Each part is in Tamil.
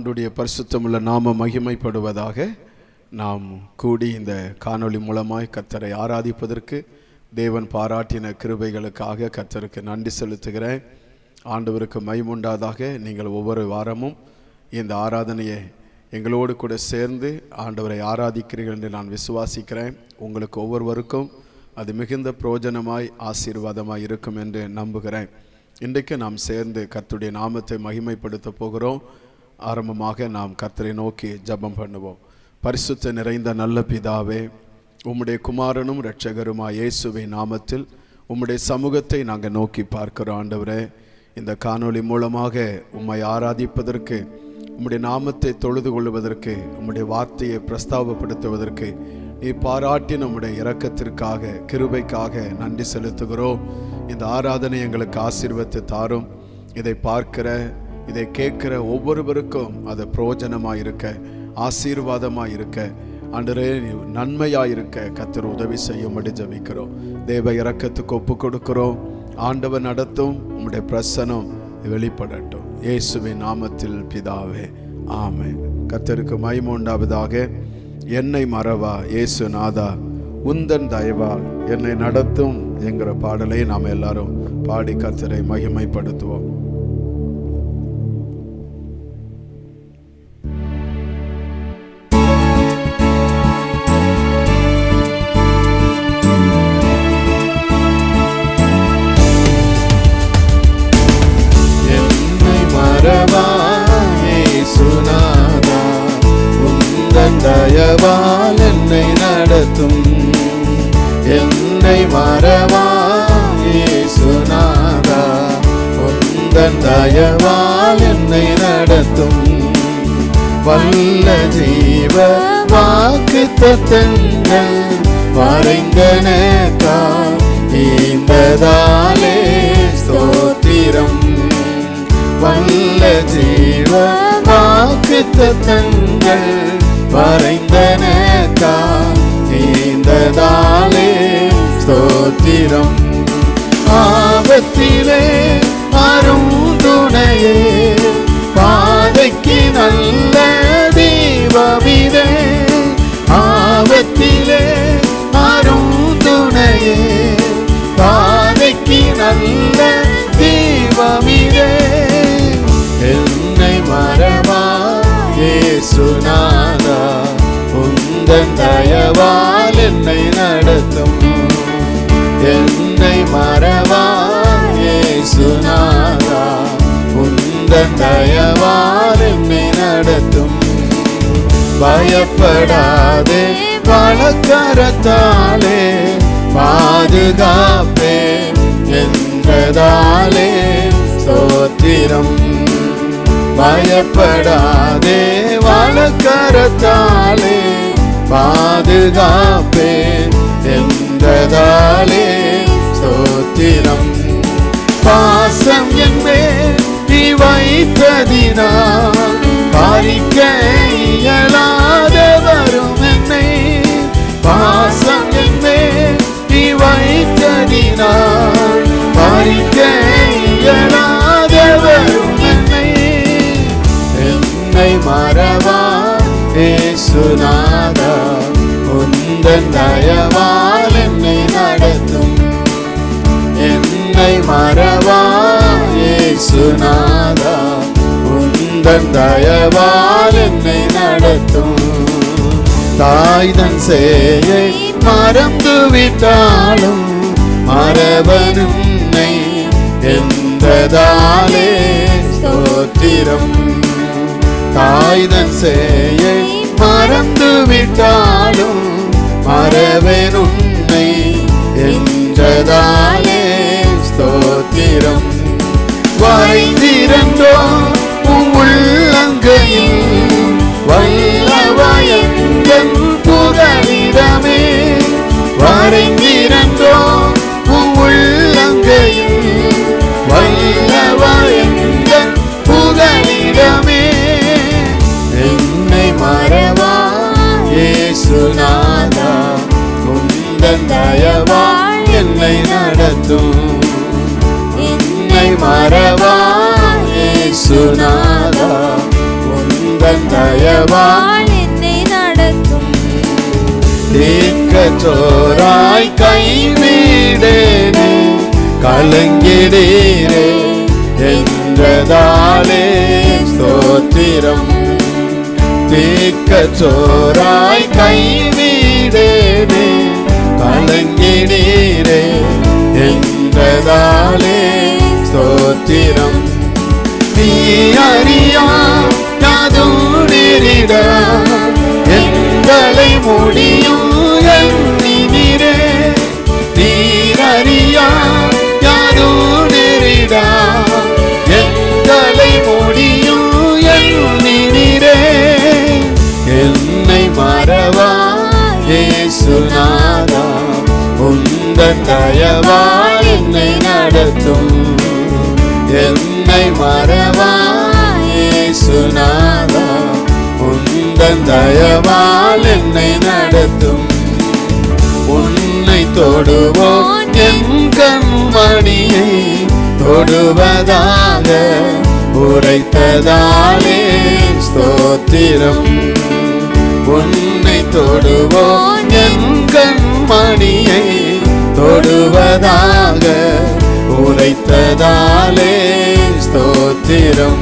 ஆண்டுடைய பரிசுத்தமுள்ள நாம மகிமைப்படுவதாக நாம் கூடி இந்த காணொளி மூலமாய் கத்தரை ஆராதிப்பதற்கு தேவன் பாராட்டின கிருபைகளுக்காக கத்தருக்கு நன்றி செலுத்துகிறேன் ஆண்டவருக்கு மைமுண்டாதாக நீங்கள் ஒவ்வொரு வாரமும் இந்த ஆராதனையை எங்களோடு கூட சேர்ந்து ஆண்டவரை ஆராதிக்கிறீர்கள் என்று நான் விசுவாசிக்கிறேன் உங்களுக்கு ஒவ்வொருவருக்கும் அது மிகுந்த பிரயோஜனமாய் ஆசீர்வாதமாய் இருக்கும் என்று நம்புகிறேன் இன்றைக்கு நாம் சேர்ந்து கர்த்தருடைய நாமத்தை மகிமைப்படுத்த போகிறோம் ஆரம்பமாக நாம் கர்த்தரை நோக்கி ஜெபம் பண்ணுவோம் பரிசுத்த நிறைந்த நல்ல பிதாவே உம்முடைய குமாரனும் இரட்சகருமாய் இயேசுவின் நாமத்தில் உம்முடைய சமூகத்தை நாங்கள் நோக்கி பார்க்கிறோம் ஆண்டவரே இந்த காணொளி மூலமாக உம்மை ஆராதிப்பதற்கு உம்முடைய நாமத்தை தொழுது கொள்வதற்கு உம்முடைய வார்த்தையை பிரஸ்தாபப்படுத்துவதற்கு நீ பாராட்டி நம்முடைய இரக்கத்திற்காக கிருபைக்காக நன்றி செலுத்துகிறோம் இந்த ஆராதனை எங்களுக்கு ஆசீர்வத்தை தாரும் இதை பார்க்கிற இதை கேட்கிற ஒவ்வொருவருக்கும் அது பிரயோஜனமாக இருக்க ஆசீர்வாதமாக இருக்க அன்றரே நன்மையாக இருக்க கத்தர் உதவி செய்யும்படி ஜபிக்கிறோம் தேவ இறக்கத்துக்கு ஒப்பு கொடுக்கிறோம் ஆண்டவர் நடத்தும் உம்முடைய பிரசனம் வெளிப்படட்டும் இயேசுவின் நாமத்தில் பிதாவே ஆமே கத்தருக்கு மகிமை உண்டாவதாக என்னை மறவா இயேசு நாதா உந்தன் தயவால் என்னை நடத்தும் என்கிற பாடலை நாம் எல்லாரும் பாடி கத்தரை மகிமைப்படுத்துவோம் என்னை மறவாயே சுனாதா உந்தன் தயவால் என்னை நடத்தும் என்னை மறவாயே சுனாதா உந்தன் தயவால் என்னை நடத்தும் வல்ல ஜீவ வாக்கு தத்தங்கள் மறைந்தனக்கால் ஈந்ததாலே ஸ்தோத்திரம் வல்ல ஜீவ வாக்கு தத்தங்கள் மறைந்தனக்கால் ஈந்ததாலே ஸ்தோத்திரம் ஆபத்திலே அருந்துணையே பாதைக்கு நல்ல தீபமிதே ஆபத்திலே அருந்துணையே பாதைக்கு நல்ல தீபமிதே என்னை மறவா ஏசுநாதா உந்தன் தயவால் என்னை நடத்தும் என்னை மறவா ஏசுநாதா உந்தன் தயவால் என்னை நடத்தும் பயப்படாதே வழக்கரத்தாலே பாதுகாப்பே என்றதாலே ஸ்தோத்திரம் பயப்படாதே வழக்கரத்தாலே பாதுகாப்பே என்றதாலே ஸ்தோத்திரம் பாசம் என்பே நீ வைத்ததினால் பறிக்க இயலாத வரும் என்னை பாசம் என்பே நீ வைத்ததினால் பறிக்க இயலாத வரும் என்னை என்னை மறவா ஏசுநாதா உந்தன் தயவால் என்னை நடத்தும் என்னை மறவா ஏசுநாதா உந்தன் தயவால் என்னை நடத்தும் தாய்தன் சேயை மறந்து விட்டாலும் மறவனும் என்றதாலே ஸ்தோத்திரம் தாய்தன் சேயை மறந்து விட்டாலும் மறவேன் உன்னை என்றதாலே ஸ்தோத்திரம் வரைந்திருந்தோ உம் உள்ளங்கையில் வல்லவயங்கள் புகலிடமே வரைந்திருந்தோ உம் உள்ளங்கையில் வல்லவயங்கள் புகலிடமே என்னை மறவா ஏசுநாதா உந்தன் தயவால் என்னை நடத்தும் என்னை மறவா ஏசுநாதா உந்த உந்தன் தயவால் என்னை நடத்தும் தீர்க்கச்சோராய் கைவிடேனே கலங்கிடீரே என்றதாலே ஸ்தோத்திரம் தீர்க்கச்சோராய் கைவிடேனே கலங்கிடீரே என்றதாலே ஸ்தோத்திரம் நீ அறியா யாதும் நேரிட எங்களை முடியும் எண்ணினீரே நீர் அறியா யாதும் நேரிட எங்களை முடியும் எண்ணினீரே என்னை மறவா ஏசுநாதா உந்தன் தயவால் என்னை நடத்தும் என்னை மறவா ஏசுநாதா உந்தன் தயவால் என்னை நடத்தும் உன்னை தொடுவோம் என் கண்மணியை தொடுவதாக உரைத்ததாலே ஸ்தோத்திரம் உன்னை தொடுவோம் என் கண்மணியை தொடுவதாக உரைத்ததாலே ஸ்தோத்திரம்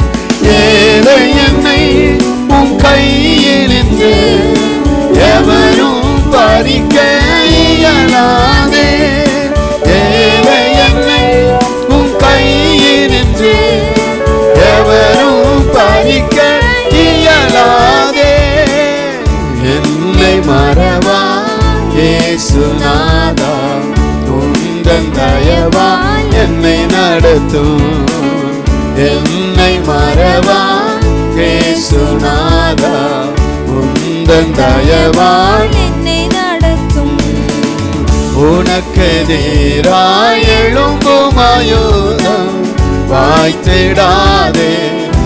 ஏழை என்னை உன் கையிலிருந்து எவரும் பறிக்க இயலாதே ஏழை என்னை உன் கையிலிருந்து எவரும் பறிக்க இயலாதே என்னை மறவா ஏசுநாதா உந்தன் தயவா என்னை நடத்தும் என்னை மறவா ஏசுநாதா உந்தன் தயவால் என்னை நடத்தும் உனக்கு நேராய் எழும்புமாயுதம் வாய்த்திடாதே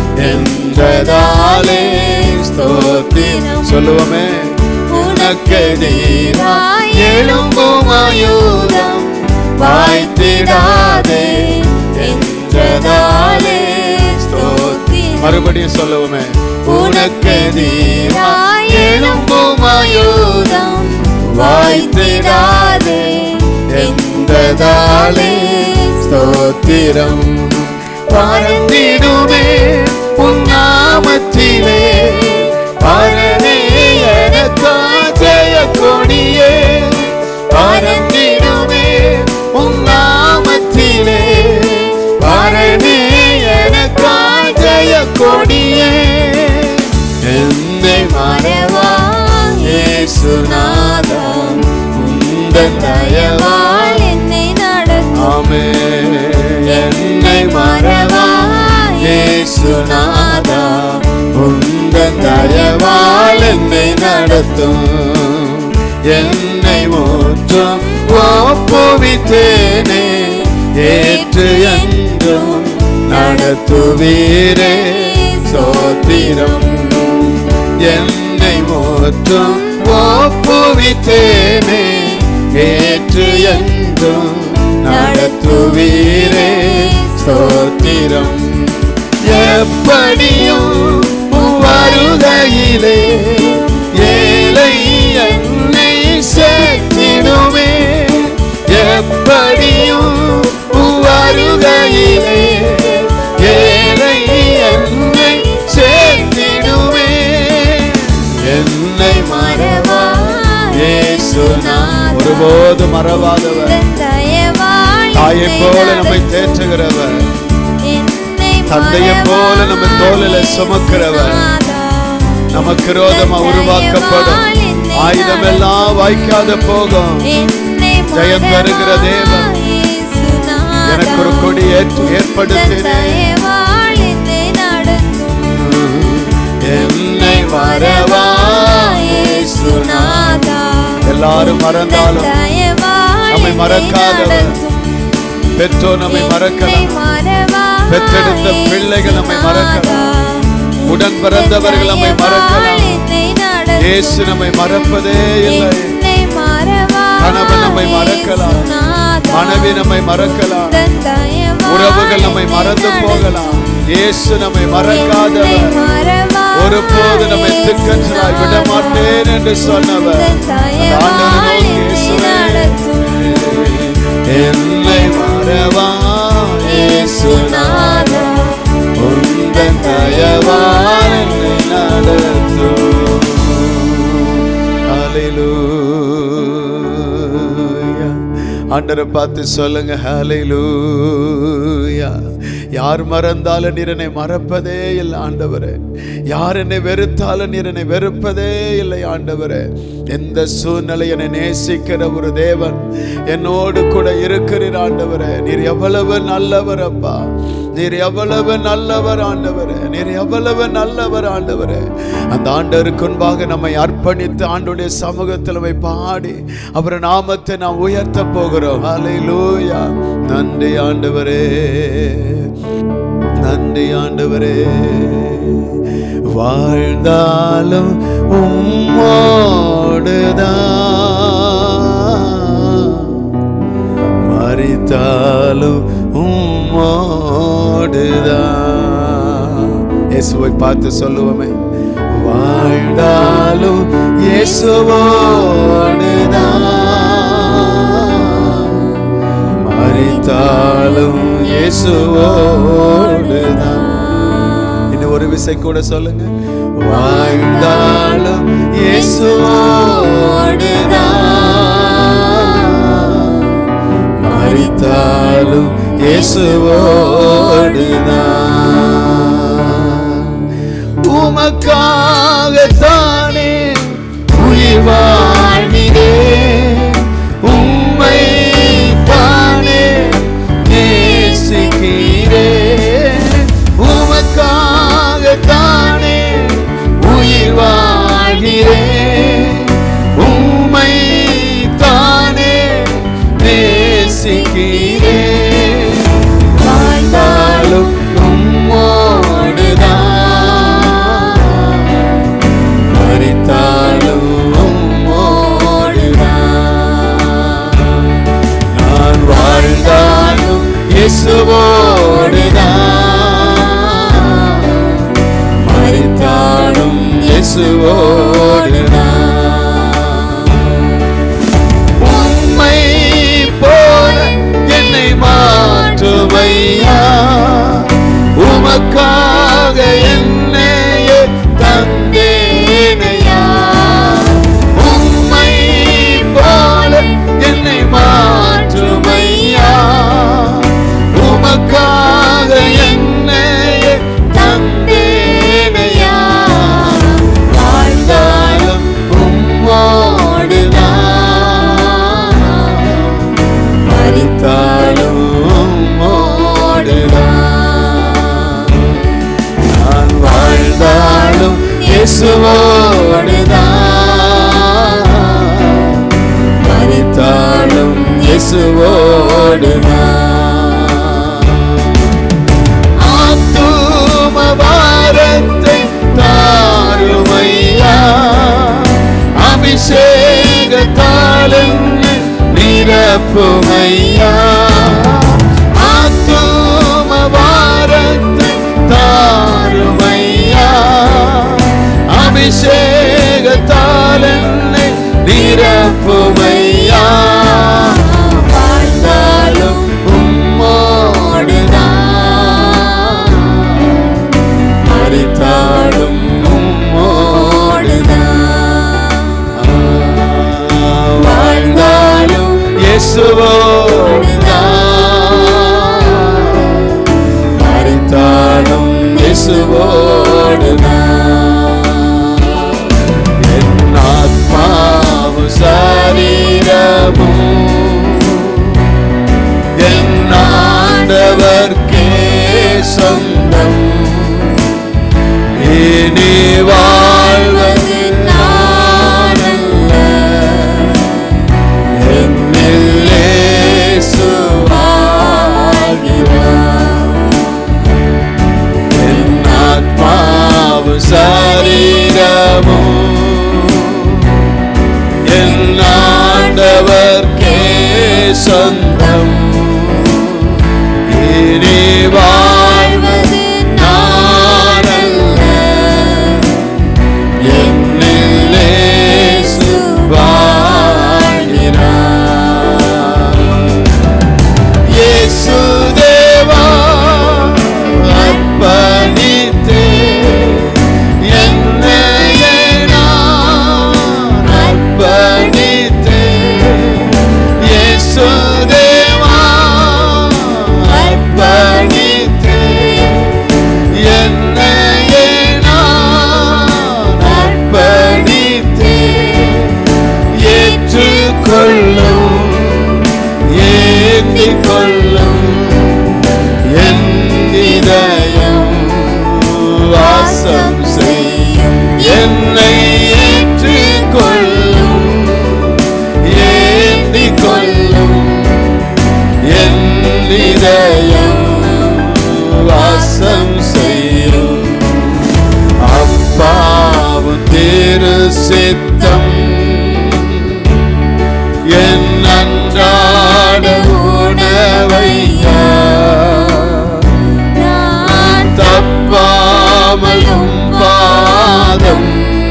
என்றதாலே ஸ்தோத்திரம் சொல்லுவோமே உனக்கு நேராய் எழும்புமாயுதம் வாய்த்திடாதே என்றதாலே ஸ்தோத்திரம் மறுபடியும் சொல்லுவோமே உனக்கு நேராய் எழும்புமாயுதம் வாய்த்திடாதே என்றதாலே ஸ்தோத்திரம் பறந்திடுமே உன் நாமத்திலே பரனே எனக்கா ஜெய கொடியே பறந்திடுமே உன் நாமத்திலே பரனே எனக்கா ஜெய கொடியே என்னை மறவா ஏசுநாதா உந்தன் தயவால் என்னை நடத்தும் ஆமே என்னை மறவா ஏசுநாதா உந்தன் தயவால் என்னை நடத்தும் என்னை மூற்றும் ஒப்புவித்தேனே ஏற்று என்றும் நடத்துவீரே சோத்திரம் என்னை மூற்றும் ஒப்புவித்தேனே ஏற்று என்றும் நடத்துவீரே ஸ்தோத்திரம் எப்படியும் உம் வருகையிலே ஏழை என்னை சேர்த்திடுமே எப்படியும் உம் வருகையிலே ஏழை என்னை சேர்த்திடுமே என்னை மறவா ஏசுநாதா ஒருபோது மறவாதவர் தாயை போல நம்மை தேற்றுகிறவர் தந்தையை போல நம்ம தோளில சுமக்கிறவர் நமக்கு ரோதமா உருவாக்கப்படும் ஆயுதம் எல்லாம் வாய்க்காத போகும் ஜெயம் தருகிற தேவன் எனக்கு ஒரு கொடி ஏற்று ஏற்படுத்தினேன் என்னை மறவா இயேசுநாதா. எல்லாரும் மறந்தாலும் நம்மை மறக்காதவர் பெற்றோர் நம்மை மறக்கலாம் பெற்றெடுத்த பிள்ளைகள் நம்மை மறக்கலாம் உடன் பிறந்தவர்கள் நம்மை மறக்கலாம் இயேசு நம்மை மறப்பதே இல்லை கணவன் நம்மை மறக்கலாம் மனைவி நம்மை மறக்கலாம் உறவுகள் நம்மை மறந்து போகலாம் இயேசு நம்மை மறக்காதவர் ஒருபோது நம்மை திக்கற்றலாய் விட மாட்டேன் என்று சொன்னவர் அந்த ஆண்டவரை நோக்கி இயேசுவே, என்னை மறவா இயேசுநாதா உந்தன் தயவால் என்னை நடத்தும் ஹalleluya ஆண்டரை பார்த்து சொல்லுங்க ஹalleluya யார் மறந்தாலும் நீர் என்னை மறப்பதே இல்லை ஆண்டவரே யார் என்னை வெறுத்தாலும் நீர் என்னை வெறுப்பதே இல்லை ஆண்டவரே எந்த சூழ்நிலை என்னை நேசிக்கிற ஒரு தேவன் என்னோடு கூட இருக்கிறீர் ஆண்டவரே நீர் எவ்வளவு நல்லவர் அப்பா நீர் எவ்வளவு நல்லவர் ஆண்டவரே நீர் எவ்வளவு நல்லவர் ஆண்டவரே அந்த ஆண்டவருக்கு முன்பாக நம்மை அர்ப்பணித்து ஆண்டுடைய சமூகத்தில் போய் பாடி அவர் நாமத்தை நாம் உயர்த்த போகிறோம் ஹalleluya நன்றி ஆண்டவரே நன்றி ஆண்டவரே வாழ்ந்தாலும் உம்மோடுதான் மறித்தாலும் உம்மோடுதான் இயேசுவை பார்த்து சொல்லுவோமே வாழ்ந்தாலும் இயேசுவோடுதான் மறித்தாலும் இயேசுவோடுதான் இன்னும் ஒரு விசை கூட சொல்லுங்க வாழ்ந்தாலும் இயேசுவோடுதான் மறித்தாலும் இயேசுவோடுதான் உமக்காகத்தானே உயிர் வாழ்கிறே உம்மை தானே நேசிக்கிறே உமக்காகத்தானே உயிர் வாழ்கிறே உம்மை தானே நேசிக்கிறே வாழ்ந்தாலும் உம்மோடுதான் மறித்தாலும் உம்மோடுதான் நான் வாழ்ந்தாலும் இயேசுவோடுதான் மறித்தாலும் இயேசுவோடுதான் உம்மை போல என்னை மாற்றுமையா உமக்காக என்னையே தந்தேனையா உம்மை போல என்னை மாற்றுமையா உமக்காக என்னையே தந்தேனையா வாழ்ந்தாலும் உம்மோடுதான் மறித்தாலும் உம்மோடுதான் நான் வாழ்ந்தாலும் இயேசுவோடுதான் மறித்தாலும் இயேசுவோடுதான் ஆத்தும பாரத்தை தாருமையா அபிஷேகத்தால் என்னை நிரப்புமையா ஆத்தும பாரத்தை தாருமையா அபிஷேகத்தால் என்னை நிரப்புமையா வாழ்ந்தாலும் உம்மோடுதான் மறித்தாலும் உம்மோடுதான் வாழ்ந்தாலும் இயேசுவோடுதான் மறித்தாலும் இயேசுவோடுதான் என் ஆத்மாவும் சரீரமும் என் ஆண்டவர்க்கே சொந்தம் இனி வாழ்வது நானல்ல என்னில் இயேசு வாழ்கிறார். என் ஆத்மாவும் சரீரமும் என் ஆண்டவர்க்கே சொந்தம் இனி வாழ்வது நானல்ல இதயம் வாசம் செய்யும் அப்பாவும் திரு சித்தம் என் அன்றாட உணவையா நான் தப்பாமலும் பாதம்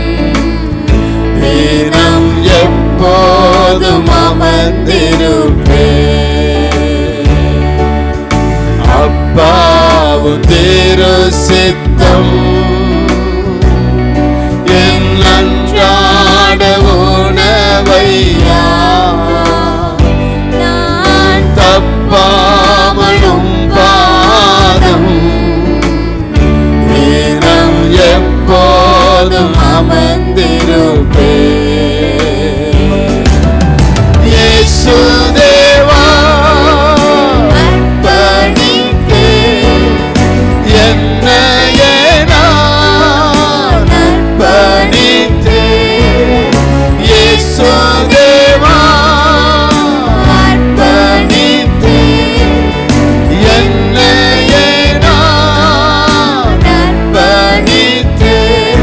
தினம் எப்போதும் அமர்ந்திருப்பே அப்பாவும் திரு சித்தம் என் அன்றாட உணவையா நான் தப்பாமலும் பாதம் வீரம் எப்போதும் அமர்ந்திருப்பே இயேசு தேவா அர்ப்பணித்தே என்னையே நான் அர்ப்பணித்தே இயேசு தேவா அர்ப்பணித்தே என்னையே நான் அர்ப்பணித்தே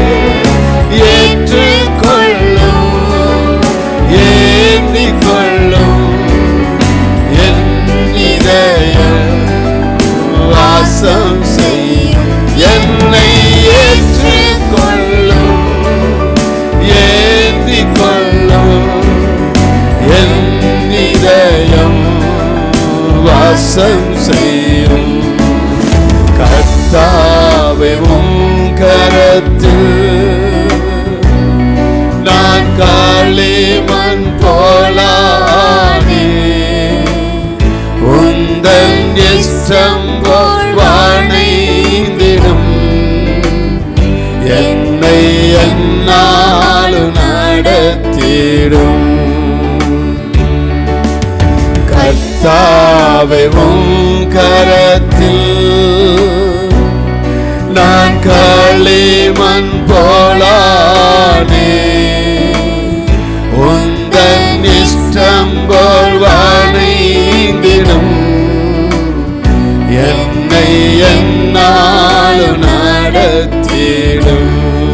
ஏற்றுக்கொள்ளும் ஏந்திக் கொள்ளும் என் இதயம் வாசம் செய்யும் என்னை ஏற்றுக்கொள்ளும் ஏந்திக் கொள்ளும் என் இதயம் வாசம் செய்யும் கர்த்தாவே உம் கரத்தில் நான் களிமண் போலானே உந்தன் இஷ்டம் போல் வாணைந்திடும் என்னை என்னாலும் நடத்திடும் கர்த்தாவே உம் கரத்தில் நான் களிமண் போலானே உந்தன் இஷ்டம் போல் வாணைந்திடும் என்னை என்னாலும் நடத்திடும்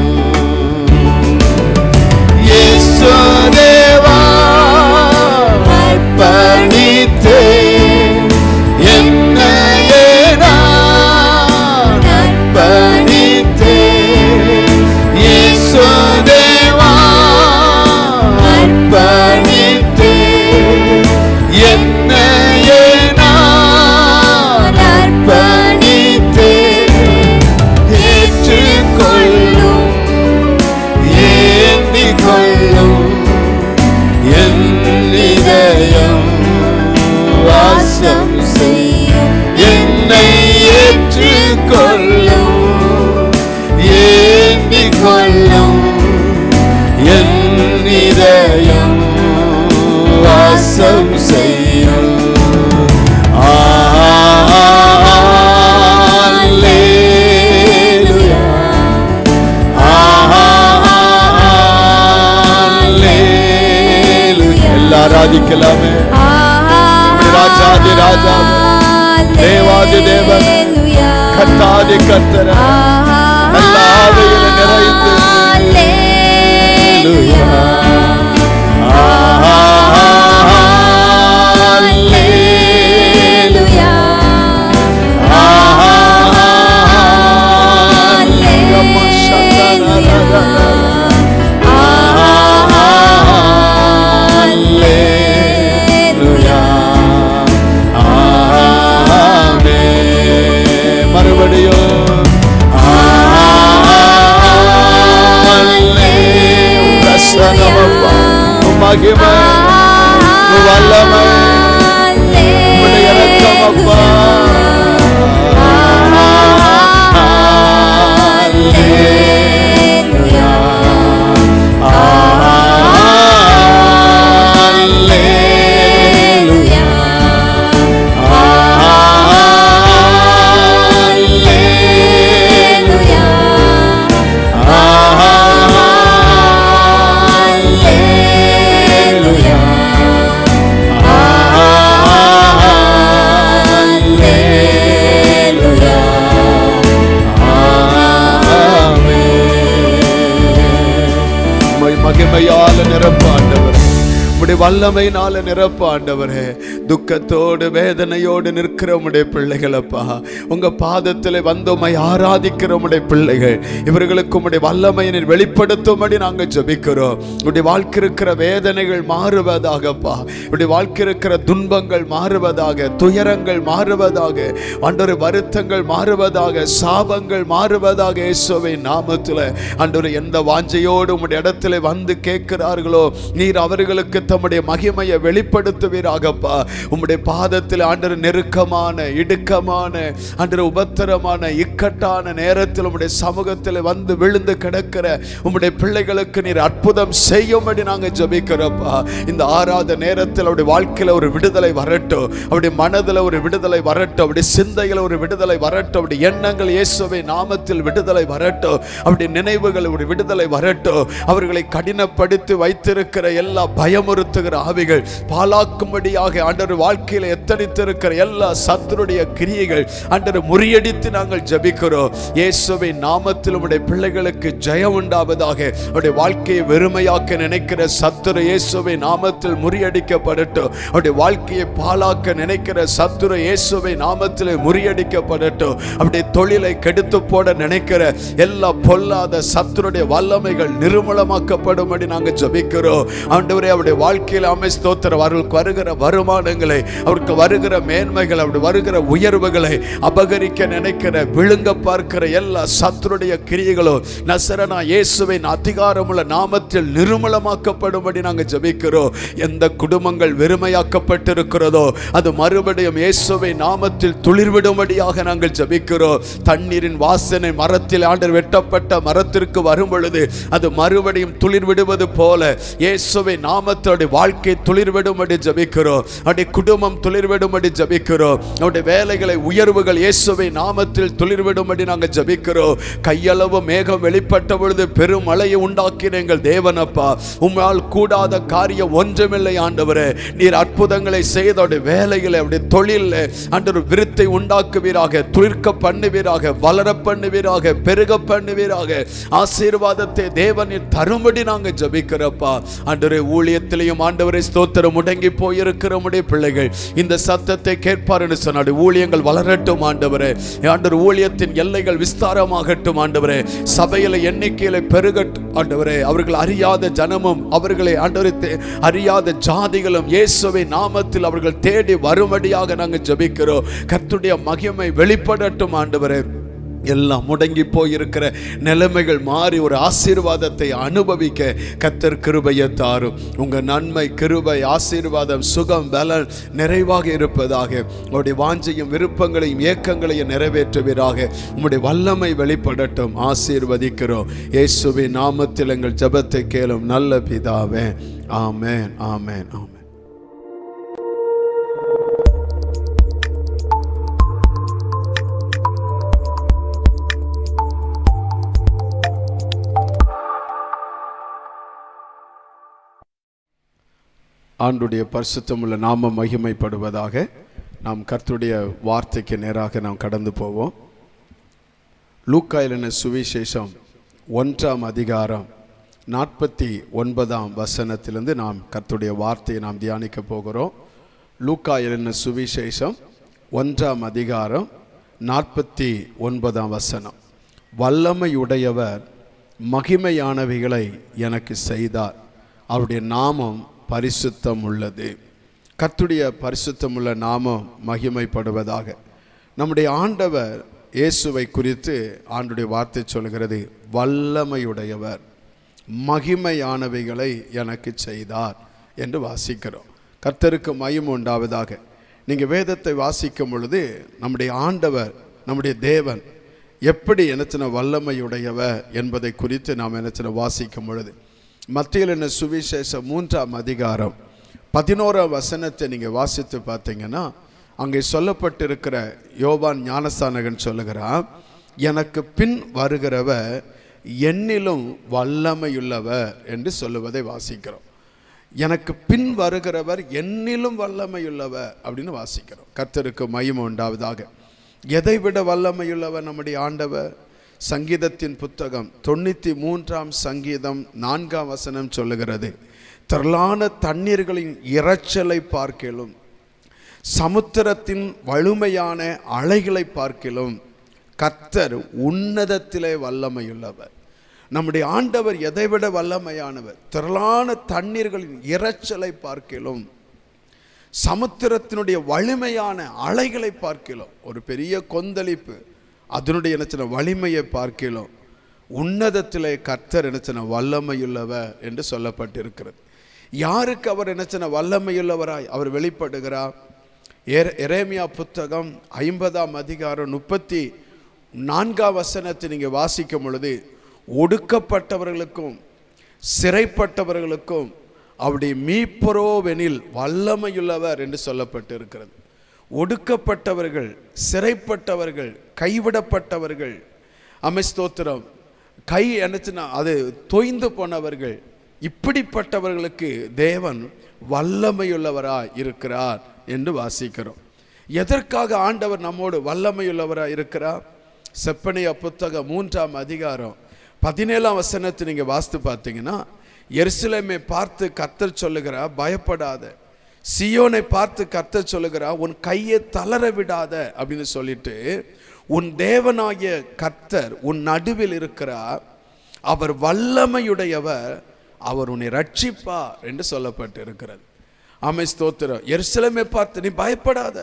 இயேசு தேவா அர்ப்பணித்தே என்னையே நான் அர்ப்பணித்தே இயேசு தேவா அர்ப்பணித்தே என்னையே நான் அர்ப்பணித்தே ஏற்றுக்கொள்ளும் ஏந்திக் கொள்ளும் என் இதயம் வாசம் செய்யும் என்னை ஏற்றுக்கொள்ளும் ஏந்திக் கொள்ளும் என் இதயம் வாசம் செய்யும் Alleluia. Alleluia. எல்லாரும் ஆராதிக்கலாமே ராஜாதி ராஜா, தேவாதி தேவன், கர்த்தாதி கர்த்தர நல்ல ஆவியில நிறைந்து Alleluia. Alleluia. மறுபடியும் பிரசனம் வல்லமையினால நிரப்ப ஆண்டவரே துக்கத்தோடு வேதனையோடு நிற்கிற உம்முடைய பிள்ளைகள் அப்பா உங்க பாதத்தில் வந்து உம்மை ஆராதிக்கிற உம்முடைய பிள்ளைகள் இவர்களுக்கு உம்முடைய வல்லமையினை வெளிப்படுத்தும்படி நாங்கள் ஜெபிக்கிறோம் உடைய வாழ்க்கை இருக்கிற வேதனைகள் மாறுவதாகப்பா உடைய வாழ்க்கை இருக்கிற துன்பங்கள் மாறுவதாக துயரங்கள் மாறுவதாக அன்றொரு வருத்தங்கள் மாறுவதாக சாபங்கள் மாறுவதாக இயேசுவை நாமத்தில் அன்றொரு எந்த வாஞ்சையோடு உம்முடைய இடத்துல வந்து கேட்கிறார்களோ நீர் அவர்களுக்கு தம்முடைய மகிமையை வெளிப்படுத்துவீராகப்பா உம்முடைய பாதத்தில் ஆண்டர் நெருக்கமான இடுக்கமான அன்று உபத்திரமான இக்கட்டான நேரத்தில் உம்முடைய சமூகத்தில் வந்து விழுந்து கிடக்கிற உம்முடைய பிள்ளைகளுக்கு நீர் அற்புதம் செய்யும்படி நாங்கள் ஜெபிக்கிறோப்பா இந்த ஆறாத நேரத்தில் அவருடைய வாழ்க்கையில் ஒரு விடுதலை வரட்டும் அவருடைய மனதில் ஒரு விடுதலை வரட்டும் அவருடைய சிந்தையில் ஒரு விடுதலை வரட்டும் அவருடைய எண்ணங்கள் இயேசுவை நாமத்தில் விடுதலை வரட்டும் அவருடைய நினைவுகள் ஒரு விடுதலை வரட்டும் அவர்களை கடினப்படுத்தி வைத்திருக்கிற எல்லா பயமுறுத்துகிற ஆவிகள் பாலாக்கும்படியாக ஆண்டவர் வாழ்க்கையில் எத்தனித்திருக்கிற எல்லா சத்துருடைய கிரியைகள் ஆண்டவர் முறியடித்து நாங்கள் ஜெபிக்கிறோம் இயேசுவை நாமத்தில் உம்முடைய பிள்ளைகளுக்கு ஜெயம் உண்டாவதாக அவருடைய வாழ்க்கையை வெறுமையாக்க நினைக்கிற சத்துரு இயேசுவை நாமத்தில் முறியடிக்கப்படட்டும் அவருடைய வாழ்க்கையை பாலாக்க நினைக்கிற சத்துரு இயேசுவை நாமத்தில் முறியடிக்கப்படட்டும் அவருடைய தொழிலை கெடுத்து போட நினைக்கிற எல்லா பொல்லாத சத்துருடைய வல்லமைகள் நிர்மூலமாக்கப்படும்படி நாங்கள் ஜெபிக்கிறோம் ஆண்டவரே அவருடைய வாழ்க்கையில் அமை ஸ்தோத்திரம் அவர்களுக்கு வருகிற வருமானங்களை அவருக்கு வருகிற மேன்மைகள் அவருடைய வருகிற உயர்வுகளை அபகரிக்க நினைக்கிற விழுங்க பார்க்கிற எல்லா சத்துருடைய கிரியைகளும் நசரனா இயேசுவின் அதிகாரமுள்ள நாமத்தில் நிர்மூலமாக்கப்படும்படி நாங்கள் ஜெபிக்கிறோம் எந்த குடும்பங்கள் வெறுமையாக்கப்பட்டிருக்கிறதோ அது மறுபடியும் இயேசுவை நாமத்தில் துளிர்விடும்படியாக நாங்கள் ஜெபிக்கிறோம் தண்ணீரின் வாசனை மரத்தில் ஆண்டர் வெட்டப்பட்ட மரத்திற்கு வரும் பொழுது அது மறுபடியும் துளிர் விடுவது போல இயேசுவை நாமத்தோடைய வாழ்க்கை துளிர் விடும்படி ஜபிக்கிறோம் அவருடைய குடும்பம் துளிர் விடும்படி ஜபிக்கிறோம் அவருடைய வேலைகளை உயர்வுகள் இயேசுவை நாமத்தில் துளிர் விடும்படி நாங்கள் ஜபிக்கிறோம் கையளவு மேகம் வெளிப்பட்ட பொழுது பெரும் மழையை உண்டாக்கின எங்கள் தேவனப்பா உம்மால் கூடாத காரியம் ஒன்றுமில்லை ஆண்டவரே நீர் அற்புதங்களை செய்த அவருடைய வேலைகளை அவருடைய தொழிலில் ஆண்டவர் விருத்தை உண்டாக்குவீராக துளிர்க்க பண்ணுவீராக வளர பண்ணுவீராக பெருக பண்ணுவீராக ஆசீர்வாதத்தை தேவனின் தரும்படி நாங்கள் ஜபிக்கிறப்பா ஆண்டவரே ஊழியத்திலையும் ஆண்டவரை ஸ்தோத்திரம் முடங்கி போயிருக்கிற உடைய பிள்ளைகள் இந்த சத்தத்தை கேட்பாருன்னு சொன்னாடு ஊழியங்கள் வளரட்டும் ஆண்டவரே ஆண்டவர் ஊழியத்தின் எல்லைகள் விஸ்தாரமாகட்டும் ஆண்டவரே சபையில எண்ணிக்கையில பெருகட்டும் ஆண்டவரே அவர்கள் அறியாத ஜனமும் அவர்களை ஆண்டவரை தே- அறியாத ஜாதிகளும் இயேசுவை நாமத்தில் அவர்கள் தேடி வரும்படியாக நாங்கள் ஜெபிக்கிறோம் கர்த்தருடைய மகிமை வெளிப்படட்டும் ஆண்டவரே எல்லாம் முடங்கி போயிருக்கிற நிலைமைகள் மாறி ஒரு ஆசீர்வாதத்தை அனுபவிக்க கத்தர் கிருபையை தாரும் உங்க நன்மை கிருபை ஆசீர்வாதம் சுகம் பலன் நிறைவாக இருப்பதாக உங்களுடைய வாஞ்சையும் விருப்பங்களையும் ஏக்கங்களையும் நிறைவேற்றுவீராக உம்முடைய வல்லமை வெளிப்படட்டும் ஆசீர்வதிக்கிறோம் இயேசுவின் நாமத்தில் எங்கள் ஜெபத்தை கேளும் நல்ல பிதாவே ஆமென் ஆமென் ஆமென் ஆண்டுடைய பரிசுத்தமுள்ள நாம மகிமைப்படுவதாக நாம் கர்த்தருடைய வார்த்தைக்கு நேராக நாம் கடந்து போவோம் லூக்காயிலன சுவிசேஷம் ஒன்றாம் அதிகாரம் நாற்பத்தி ஒன்பதாம் வசனத்திலிருந்து நாம் கர்த்தருடைய வார்த்தையை நாம் தியானிக்க போகிறோம் லூக்காயிலன சுவிசேஷம் ஒன்றாம் அதிகாரம் நாற்பத்தி ஒன்பதாம் வசனம் வல்லமையுடையவர் மகிமையானவைகளை எனக்கு செய்தார் அவருடைய நாமம் பரிசுத்தம் உள்ளது கர்த்துடைய பரிசுத்தமுள்ள நாமம் மகிமைப்படுவதாக நம்முடைய ஆண்டவர் இயேசுவை குறித்து ஆண்டுடைய வார்த்தை சொல்கிறது வல்லமையுடையவர் மகிமையானவைகளை எனக்கு செய்தார் என்று வாசிக்கிறோம் கர்த்தருக்கு மயம் உண்டாவதாக நீங்கள் வேதத்தை வாசிக்கும் பொழுது நம்முடைய ஆண்டவர் நம்முடைய தேவன் எப்படி எனச்சின வல்லமையுடையவர் என்பதை குறித்து நாம் எனச்சின வாசிக்கும் பொழுது மத்தியில் என்ன சுவிசேஷம் மூன்றாம் அதிகாரம் பதினோராம் வசனத்தை நீங்கள் வாசித்து பார்த்தீங்கன்னா அங்கே சொல்லப்பட்டிருக்கிற யோவான் ஞானஸ்தானகன் சொல்லுகிறான் எனக்கு பின் வருகிறவர் என்னிலும் வல்லமையுள்ளவர் என்று சொல்லுவதை வாசிக்கிறோம் எனக்கு பின் வருகிறவர் என்னிலும் வல்லமையுள்ளவர் அப்படின்னு வாசிக்கிறோம் கர்த்தருக்கு மகிமை உண்டாவதாக எதை விட வல்லமையுள்ளவர் நம்முடைய ஆண்டவர் சங்கீதத்தின் புத்தகம் தொண்ணூற்றி மூன்றாம் சங்கீதம் நான்காம் வசனம் சொல்லுகிறது திரளான தண்ணீர்களின் இரைச்சலை பார்க்கிலும் சமுத்திரத்தின் வலிமையான அலைகளை பார்க்கிலும் கர்த்தர் உன்னதத்திலே வல்லமையுள்ளவர் நம்முடைய ஆண்டவர் எதைவிட வல்லமையானவர் திரளான தண்ணீர்களின் இரைச்சலை பார்க்கிலும் சமுத்திரத்தினுடைய வலிமையான அலைகளை பார்க்கிறோம் ஒரு பெரிய கொந்தளிப்பு அதனுடைய நினைச்சின வலிமையை பார்க்கிறோம் உன்னதத்திலே கர்த்தர் நினைச்சின வல்லமையுள்ளவர் என்று சொல்லப்பட்டிருக்கிறது யாருக்கு அவர் நினைச்சின வல்லமையுள்ளவராய் அவர் வெளிப்படுகிறார் எர- எரேமியா புத்தகம் ஐம்பதாம் அதிகாரம் முப்பத்தி நான்காம் வசனத்தை நீங்கள் வாசிக்கும் பொழுது ஒடுக்கப்பட்டவர்களுக்கும் சிறைப்பட்டவர்களுக்கும் அவருடைய மீப்பரோவெனில் வல்லமையுள்ளவர் என்று சொல்லப்பட்டிருக்கிறது ஒடுக்கப்பட்டவர்கள் சிறைப்பட்டவர்கள் கைவிடப்பட்டவர்கள் அமைஸ்தோத்திரம் கை என்னச்சுன்னா அது தொய்ந்து போனவர்கள் இப்படிப்பட்டவர்களுக்கு தேவன் வல்லமையுள்ளவராய் இருக்கிறார் என்று வாசிக்கிறோம் எதற்காக ஆண்டவர் நம்மோடு வல்லமையுள்ளவராய் இருக்கிறார் செப்பனியா புத்தகம் மூன்றாம் அதிகாரம் பதினேழாம் வசனத்தை நீங்க வாசித்து பார்த்தீங்கன்னா எருசலேமை பார்த்து கர்த்தர் சொல்லுகிறார் பயப்படாத சியோனை பார்த்து கர்த்தர் சொல்லுகிறார் உன் கையை தளர விடாத அப்படின்னு சொல்லிட்டு உன் தேவனாகிய கர்த்தர் உன் நடுவில் இருக்கிறார் அவர் வல்லமையுடையவர் அவர் உன்னை ரட்சிப்பார் என்று சொல்லப்பட்டு இருக்கிறது ஆமை ஸ்தோத்திரம் எருசலேமை பார்த்து நீ பயப்படாத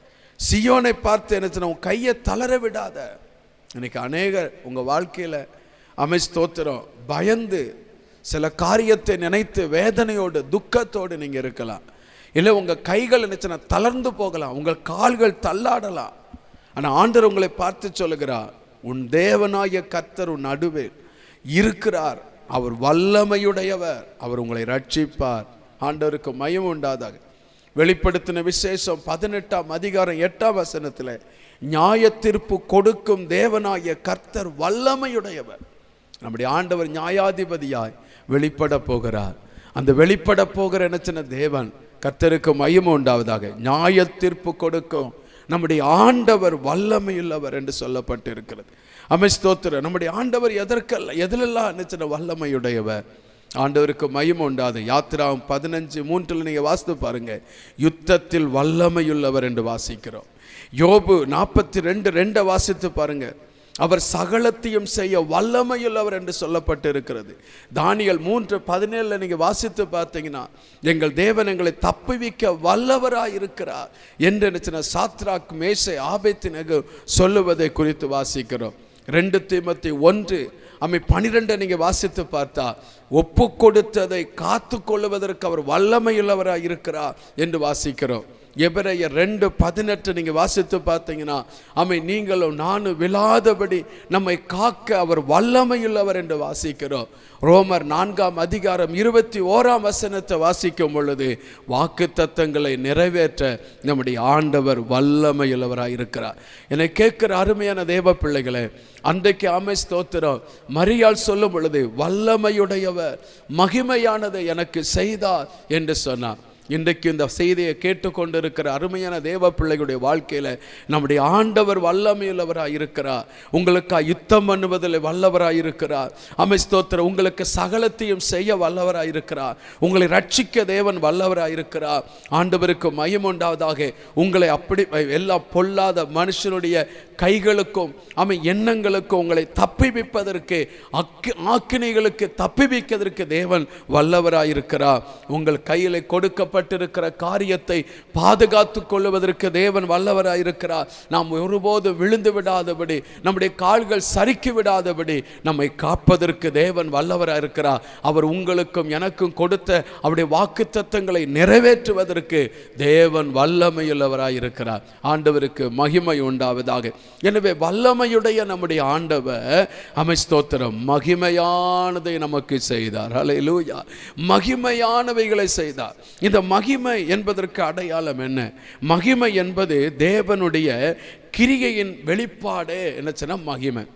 சியோனை பார்த்து என்ன சொன்ன, உன் கையை தளர விடாத இன்னைக்கு அநேகர் உங்க வாழ்க்கையில அமை ஸ்தோத்திரம் பயந்து சில காரியத்தை நினைத்து வேதனையோடு துக்கத்தோடு நீங்க இருக்கலாம் இல்லை உங்க கைகள் நினைச்சுனா தளர்ந்து போகலாம் உங்கள் கால்கள் தள்ளாடலாம் ஆனா ஆண்டவர் உங்களை பார்த்து சொல்லுகிறார் உன் தேவனாய கர்த்தர் உன் நடுவே இருக்கிறார் அவர் வல்லமையுடையவர் அவர் உங்களை ரட்சிப்பார் ஆண்டவருக்கு மயம் உண்டாதாக வெளிப்படுத்தின விசேஷம் பதினெட்டாம் அதிகாரம் எட்டாம் வசனத்தில் நியாய தீர்ப்பு கொடுக்கும் தேவனாகிய கர்த்தர் வல்லமையுடையவர் நம்முடைய ஆண்டவர் நியாயாதிபதியாய் வெளிப்பட போகிறார் அந்த வெளிப்பட போகிற நினைச்சின தேவன் கர்த்தருக்கு மயம் உண்டாவதாக நியாய தீர்ப்பு கொடுக்கும் நம்முடைய ஆண்டவர் வல்லமையுள்ளவர் என்று சொல்லப்பட்டிருக்கிறது அமை ஸ்தோத்திரம் நம்முடைய ஆண்டவர் எதற்கல்ல எதிலெல்லாம் நினைச்சின வல்லமையுடையவர் ஆண்டவருக்கு மயம் உண்டாது யாத்திராவும் பதினஞ்சு மூன்றில் நீங்கள் வாசித்து பாருங்க யுத்தத்தில் வல்லமையுள்ளவர் என்று வாசிக்கிறோம் யோபு நாற்பத்தி ரெண்டு ரெண்டை வாசித்து பாருங்க அவர் சகலத்தையும் செய்ய வல்லமையுள்ளவர் என்று சொல்லப்பட்டு இருக்கிறது தானியல் மூன்று பதினேழுல நீங்க வாசித்து பார்த்தீங்கன்னா எங்கள் தேவன் எங்களை தப்புவிக்க வல்லவராய் இருக்கிறார் என்று நினைச்சின சாத்ராக் மேசை ஆபத்தினகு சொல்லுவதை குறித்து வாசிக்கிறோம் ரெண்டு தீமத்தி ஒன்று அமை பனிரெண்டை நீங்க வாசித்து பார்த்தா ஒப்பு கொடுத்ததை காத்து கொள்ளுவதற்கு அவர் வல்லமையுள்ளவராய் இருக்கிறார் என்று வாசிக்கிறோம் எபிரேயர் ரெண்டு பதினெட்டு நீங்க வாசித்து பார்த்தீங்கன்னா அமை நீங்களும் நானும் விழாதபடி நம்மை காக்க அவர் வல்லமையுள்ளவர் என்று வாசிக்கிறோம் ரோமர் நான்காம் அதிகாரம் இருபத்தி ஓராம் வசனத்தை வாசிக்கும் பொழுது வாக்கு தத்தங்களை நிறைவேற்ற நம்முடைய ஆண்டவர் வல்லமையுள்ளவராய் இருக்கிறார் என்னை கேட்கிற அருமையான தேவ பிள்ளைகளே அன்றைக்கு ஆமை ஸ்தோத்திரம் மரியாள் சொல்லும் பொழுது வல்லமையுடையவர் மகிமையானதை எனக்கு செய்தார் என்று சொன்னார் இன்றைக்கு இந்த செய்தியை கேட்டுக்கொண்டிருக்கிற அருமையான தேவ பிள்ளைகளுடைய வாழ்க்கையில நம்முடைய ஆண்டவர் வல்லமையுள்ளவராய் இருக்கிறார் உங்களுக்கு யுத்தம் பண்ணுவதில் வல்லவராய் இருக்கிறார் அமை ஸ்தோத்திரம் உங்களுக்கு சகலத்தையும் செய்ய வல்லவராய் இருக்கிறார் உங்களை ரட்சிக்க தேவன் வல்லவராய் இருக்கிறார் ஆண்டவருக்கு மயம் உண்டாவதாக உங்களை அப்படி எல்லா பொல்லாத மனுஷனுடைய கைகளுக்கும் அமை எண்ணங்களுக்கும் உங்களை தப்பிவிப்பதற்கு அக்கு ஆக்கினைகளுக்கு தப்பிவிப்பதற்கு தேவன் வல்லவராய் இருக்கிறார் உங்கள் கையில் கொடுக்கப்பட்டிருக்கிற காரியத்தை பாதுகாத்து கொள்வதற்கு தேவன் வல்லவராய் இருக்கிறார் நாம் ஒருபோதும் விழுந்து விடாதபடி நம்முடைய கால்கள் சறுக்கி விடாதபடி நம்மை காப்பதற்கு தேவன் வல்லவராய் இருக்கிறார் அவர் உங்களுக்கும் எனக்கும் கொடுத்த அவருடைய வாக்குத்தத்தங்களை நிறைவேற்றுவதற்கு தேவன் வல்லமையுள்ளவராய் இருக்கிறார் ஆண்டவருக்கு மகிமை உண்டாவதாக எனவே வல்லமையுடைய நம்முடைய ஆண்டவர் அமை ஸ்தோத்திரம் மகிமையானதை நமக்கு செய்தார் ஹalleluya மகிமையானவைகளை செய்தார் இந்த மகிமை என்பதற்கு அடையாளம் என்ன மகிமை என்பது தேவனுடைய கிரியையின் வெளிப்பாடே என்ன சொன்னா மகிமை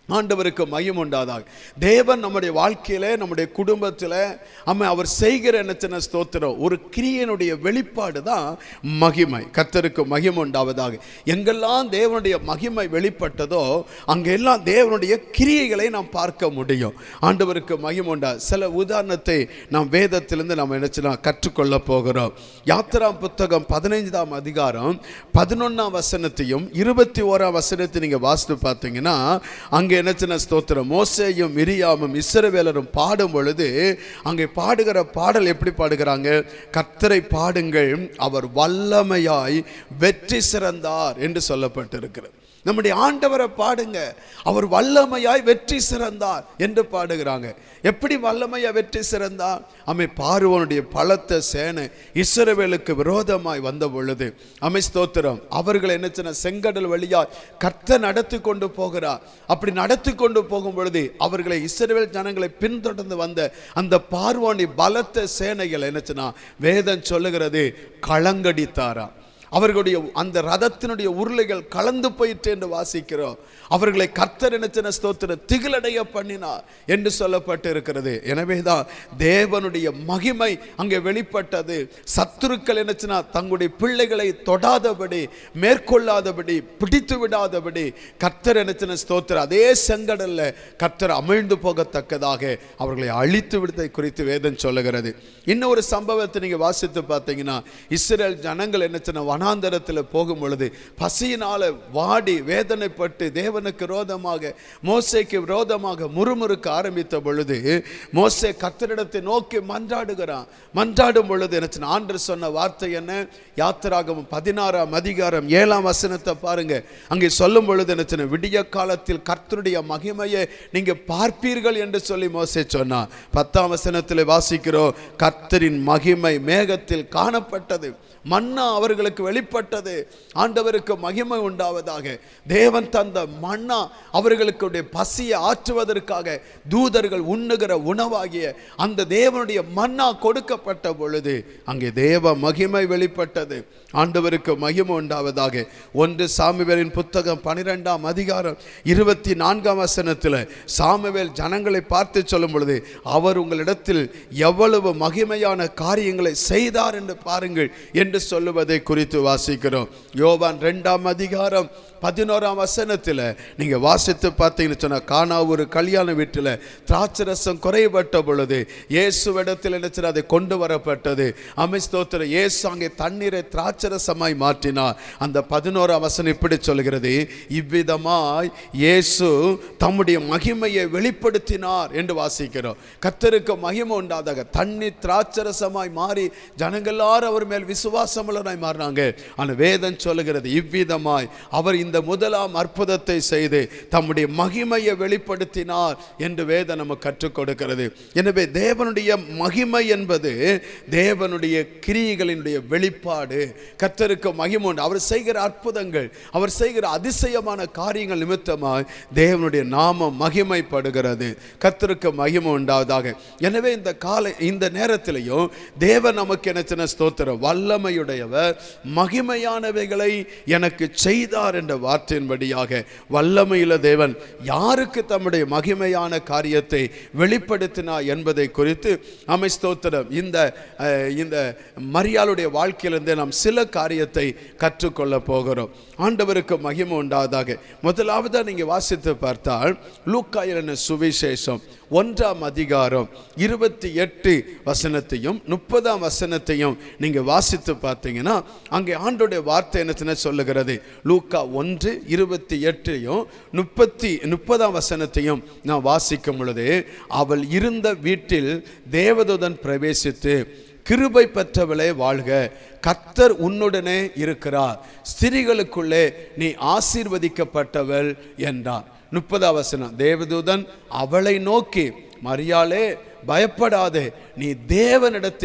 ஆண்டவருக்கு மையம் உண்டாதாக தேவன் நம்முடைய வாழ்க்கையில நம்முடைய குடும்பத்தில் அம்மா அவர் செய்கிற என்ன சின்ன ஸ்தோத்திரம் ஒரு கிரியனுடைய வெளிப்பாடு தான் மகிமை கர்த்தருக்கு மகிமை உண்டாவதாக எங்கெல்லாம் தேவனுடைய மகிமை வெளிப்பட்டதோ அங்கெல்லாம் தேவனுடைய கிரியைகளை நாம் பார்க்க முடியும் ஆண்டவருக்கு மகிமை உண்டா சில உதாரணத்தை நாம் வேதத்திலிருந்து நாம் நினைச்சுனா கற்றுக்கொள்ள போகிறோம் யாத்திராம் புத்தகம் பதினைந்தாம் அதிகாரம் பதினொன்னாம் வசனத்தையும் இருபத்தி ஓராம் வசனத்தை நீங்க வாசித்து பார்த்தீங்கன்னா அங்கே என்ன சின்ன ஸ்தோத்திரம் மோசேயும் மிரியாமும் இஸ்ரவேலரும் பாடும் பொழுது அங்கே பாடுகிற பாடல் எப்படி பாடுகிறாங்க கர்த்தரை பாடுங்கள் அவர் வல்லமையாய் வெற்றி சிறந்தார் என்று சொல்லப்பட்டிருக்கிறது நம்முடைய ஆண்டவரை பாடுங்க அவர் வல்லமையாய் வெற்றி சிறந்தார் என்று பாடுகிறாங்க எப்படி வல்லமையா வெற்றி சிறந்தார் அமை பார்வனுடைய பலத்த சேனை இஸ்ரவேலுக்கு விரோதமாய் வந்த பொழுது அமை ஸ்தோத்திரம் அவர்கள் என்ன செய்ய செங்கடல் வழியாய் கர்த்த நடத்தி கொண்டு போகிறார் அப்படி நடத்தி கொண்டு போகும் பொழுது அவர்களை இஸ்ரவேல் ஜனங்களை பின்தொடர்ந்து வந்த அந்த பார்வோனி பலத்த சேனைகள் என்ன செய்ய வேதம் சொல்லுகிறது களங்கடித்தாரா அவர்களுடைய அந்த ரதத்தினுடைய உருளைகள் கலந்து போயிற்று என்று வாசிக்கிறோம் அவர்களை கர்த்தர் நினைச்சன ஸ்தோத்திர திகிலடைய பண்ணினார் என்று சொல்லப்பட்டு இருக்கிறது எனவே தான் தேவனுடைய மகிமை அங்கே வெளிப்பட்டது சத்துருக்கள் என்னச்சுன்னா தங்களுடைய பிள்ளைகளை தொடாதபடி மேற்கொள்ளாதபடி பிடித்து விடாதபடி கர்த்தர் நினைச்சன ஸ்தோத்திர அதே செங்கடல்ல கர்த்தர் அமிழ்ந்து போகத்தக்கதாக அவர்களை அழித்து விடுவதை குறித்து வேதம் சொல்லுகிறது இன்னொரு சம்பவத்தை நீங்க வாசித்து பார்த்தீங்கன்னா இஸ்ரேல் ஜனங்கள் என்ன சொன்ன வனாந்தரத்தில் போகும் பொழுது பசியினால வாடி வேதனைப்பட்டு தேவனுக்கு விரோதமாக மோசைக்கு விரோதமாக முறுமுறுக்க ஆரம்பித்த பொழுது மோசே கத்தரிடத்தை நோக்கி மன்றாடுகிறான் மன்றாடும் பொழுது என்ன சொன்ன ஆண்டு சொன்ன வார்த்தை என்ன யாத்திராகவும் பதினாறாம் அதிகாரம் ஏழாம் வசனத்தை பாருங்க அங்கே சொல்லும் பொழுது என்ன சொன்ன விடிய காலத்தில் கர்த்தருடைய மகிமையை நீங்க பார்ப்பீர்கள் என்று சொல்லி மோசே சொன்னான் பத்தாம் வசனத்தில் வாசிக்கிறோம் கர்த்தரின் மகிமை மேகத்தில் காணப்பட்டது மன்னா அவர்களுக்கு வெளிப்பட்டது ஆண்டவருக்கு மகிமை உண்டாவதாக தேவன் தந்த மன்னா அவர்களுக்கு பசியை ஆற்றுவதற்காக தூதர்கள் உண்ணுகிற உணவாகிய அந்த தேவனுடைய மன்னா கொடுக்கப்பட்ட பொழுது அங்கே தேவ மகிமை வெளிப்பட்டது ஆண்டவருக்கு மகிமை உண்டாவதாக ஒன்று சாமுவேலின் புத்தகம் பனிரெண்டாம் அதிகாரம் இருபத்தி நான்காம் வசனத்தில் சாமுவேல் ஜனங்களை பார்த்து சொல்லும் பொழுது அவர் உங்களிடத்தில் எவ்வளவு மகிமையான காரியங்களை செய்தார் என்று பாருங்கள் என்று சொல்லுவதை குறித்து வாசிக்கிறோம் யோவான் ரெண்டாம் அதிகாரம் பதினோராம் வசனத்தில் நீங்க வாசித்து பார்த்தீங்கன்னு சொன்னா காணா ஒரு கல்யாண வீட்டில் திராட்சரசம் குறைபட்ட பொழுது இயேசுவிடத்தில் என்ன செய்ய அதை கொண்டு வரப்பட்டது அமைஸ்தோத்திர இயேசு அங்கே தண்ணீரை திராட்சரசமாய் மாற்றினார் அந்த பதினோராம் வசனம் இப்படி சொல்கிறது இவ்விதமாய் இயேசு தம்முடைய மகிமையை வெளிப்படுத்தினார் என்று வாசிக்கிறோம் கத்தருக்கு மகிமை உண்டாதாக தண்ணி திராட்சரசமாய் மாறி ஜனங்கள் எல்லாரும் அவர் மேல் விசுவாசமுள்ளனாய் மாறினாங்க ஆனால் வேதம் சொல்லுகிறது இவ்விதமாய் அவர் இந்த முதலாம் அற்புதத்தை செய்து தம்முடைய மகிமையை வெளிப்படுத்தினார் என்று வேதம் நமக்கு கற்றுக் கொடுக்கிறது எனவே தேவனுடைய மகிமை என்பது தேவனுடைய கிரியைகளினுடைய வெளிப்பாடு கர்த்தருக்கு மகிமை உண்டு அவர் செய்கிற அற்புதங்கள் அவர் செய்கிற அதிசயமான காரியங்கள் நிமித்தமாய் தேவனுடைய நாமம் மகிமைப்படுகிறது கர்த்தருக்கு மகிமை உண்டாவதாக எனவே இந்த காலை இந்த நேரத்திலையும் தேவன் நமக்கு என்ன சின்ன ஸ்தோத்திரம் வல்லமையுடையவர் மகிமையானவைகளை எனக்கு செய்தார் என்ற வார்த்தையின்படியாக வல்லமையுள்ள தேவன் யாருக்கு தம்முடைய மகிமையான காரியத்தை வெளிப்படுத்தினார் என்பதை குறித்து அமை ஸ்தோத்திரம் இந்த அஹ், இந்த மரியாளுடைய வாழ்க்கையிலிருந்து நாம் சில காரியத்தை கற்றுக்கொள்ள போகிறோம் ஆண்டவருக்கு மகிமை உண்டாவதாக முதலாவது நீங்க வாசித்து பார்த்தால் லூக்காயின சுவிசேஷம் ஒன்றாம் அதிகாரம் இருபத்தி எட்டு வசனத்தையும் முப்பதாம் வசனத்தையும் நீங்க வாசித்து பார்த்தீங்கன்னா அங்கே ஆண்டோடைய வார்த்தை என்ன சொல்லுகிறது லூக்கா ஒன்று இருபத்தி எட்டையும் முப்பத்தி முப்பதாம் வசனத்தையும் நான் வாசிக்கும் பொழுது அவள் இருந்த வீட்டில் தேவதூதன் பிரவேசித்து கிருபை பெற்றவளே வாழ்க கர்த்தர் உன்னுடனே இருக்கிறார் ஸ்திரிகளுக்குள்ளே நீ ஆசீர்வதிக்கப்பட்டவள் என்றார் முப்பதாம் வசனம் தேவதூதன் அவளை நோக்கி மரியாளே பயப்படாதே நீ தேவனிடத்தில்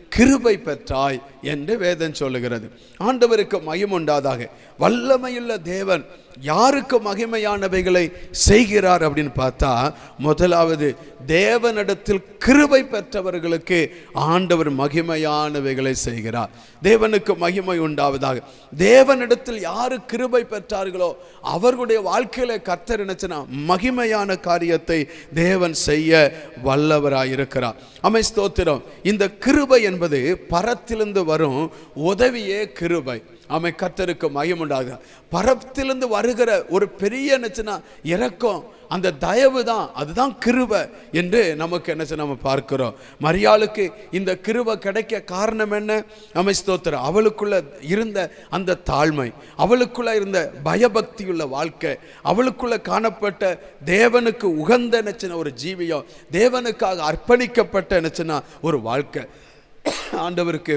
கிருபை பெற்றாய் என்று வேதம் சொல்லுகிறது ஆண்டவருக்கு மகிமை உண்டாதாக வல்லமையுள்ள தேவன் யாருக்கு மகிமையானவைகளை செய்கிறார் அப்படின்னு பார்த்தா முதலாவது தேவனிடத்தில் கிருபை பெற்றவர்களுக்கு ஆண்டவர் மகிமையானவைகளை செய்கிறார் தேவனுக்கு மகிமை உண்டாவதாக தேவனிடத்தில் யாரு கிருபை பெற்றார்களோ அவர்களுடைய வாழ்க்கையில கர்த்தர் நினைச்சனா மகிமையான காரியத்தை தேவன் செய்ய வல்லவராயிருக்கிறார் அமை ஸ்தோத்திரம் இந்த கிருபை என்பது பரத்திலிருந்து வரும் உதவியே கிருபை அமை கர்த்தருக்கு மயம் உண்டாக பரத்திலிருந்து வருகிற ஒரு பெரிய என்னச்சுன்னா இரக்கம் அந்த தயவு தான் அதுதான் கிருபை என்று நமக்கு என்ன செய்ய நம்ம பார்க்கிறோம் மரியாளுக்கு இந்த கிருபை கிடைக்க காரணம் என்ன அமை ஸ்தோத்திரம் அவளுக்குள்ள இருந்த அந்த தாழ்மை அவளுக்குள்ள இருந்த பயபக்தியுள்ள வாழ்க்கை அவளுக்குள்ள காணப்பட்ட தேவனுக்கு உகந்த நினைச்சின ஒரு ஜீவியம் தேவனுக்காக அர்ப்பணிக்கப்பட்ட நினைச்சினா ஒரு வாழ்க்கை ஆண்டவருக்கு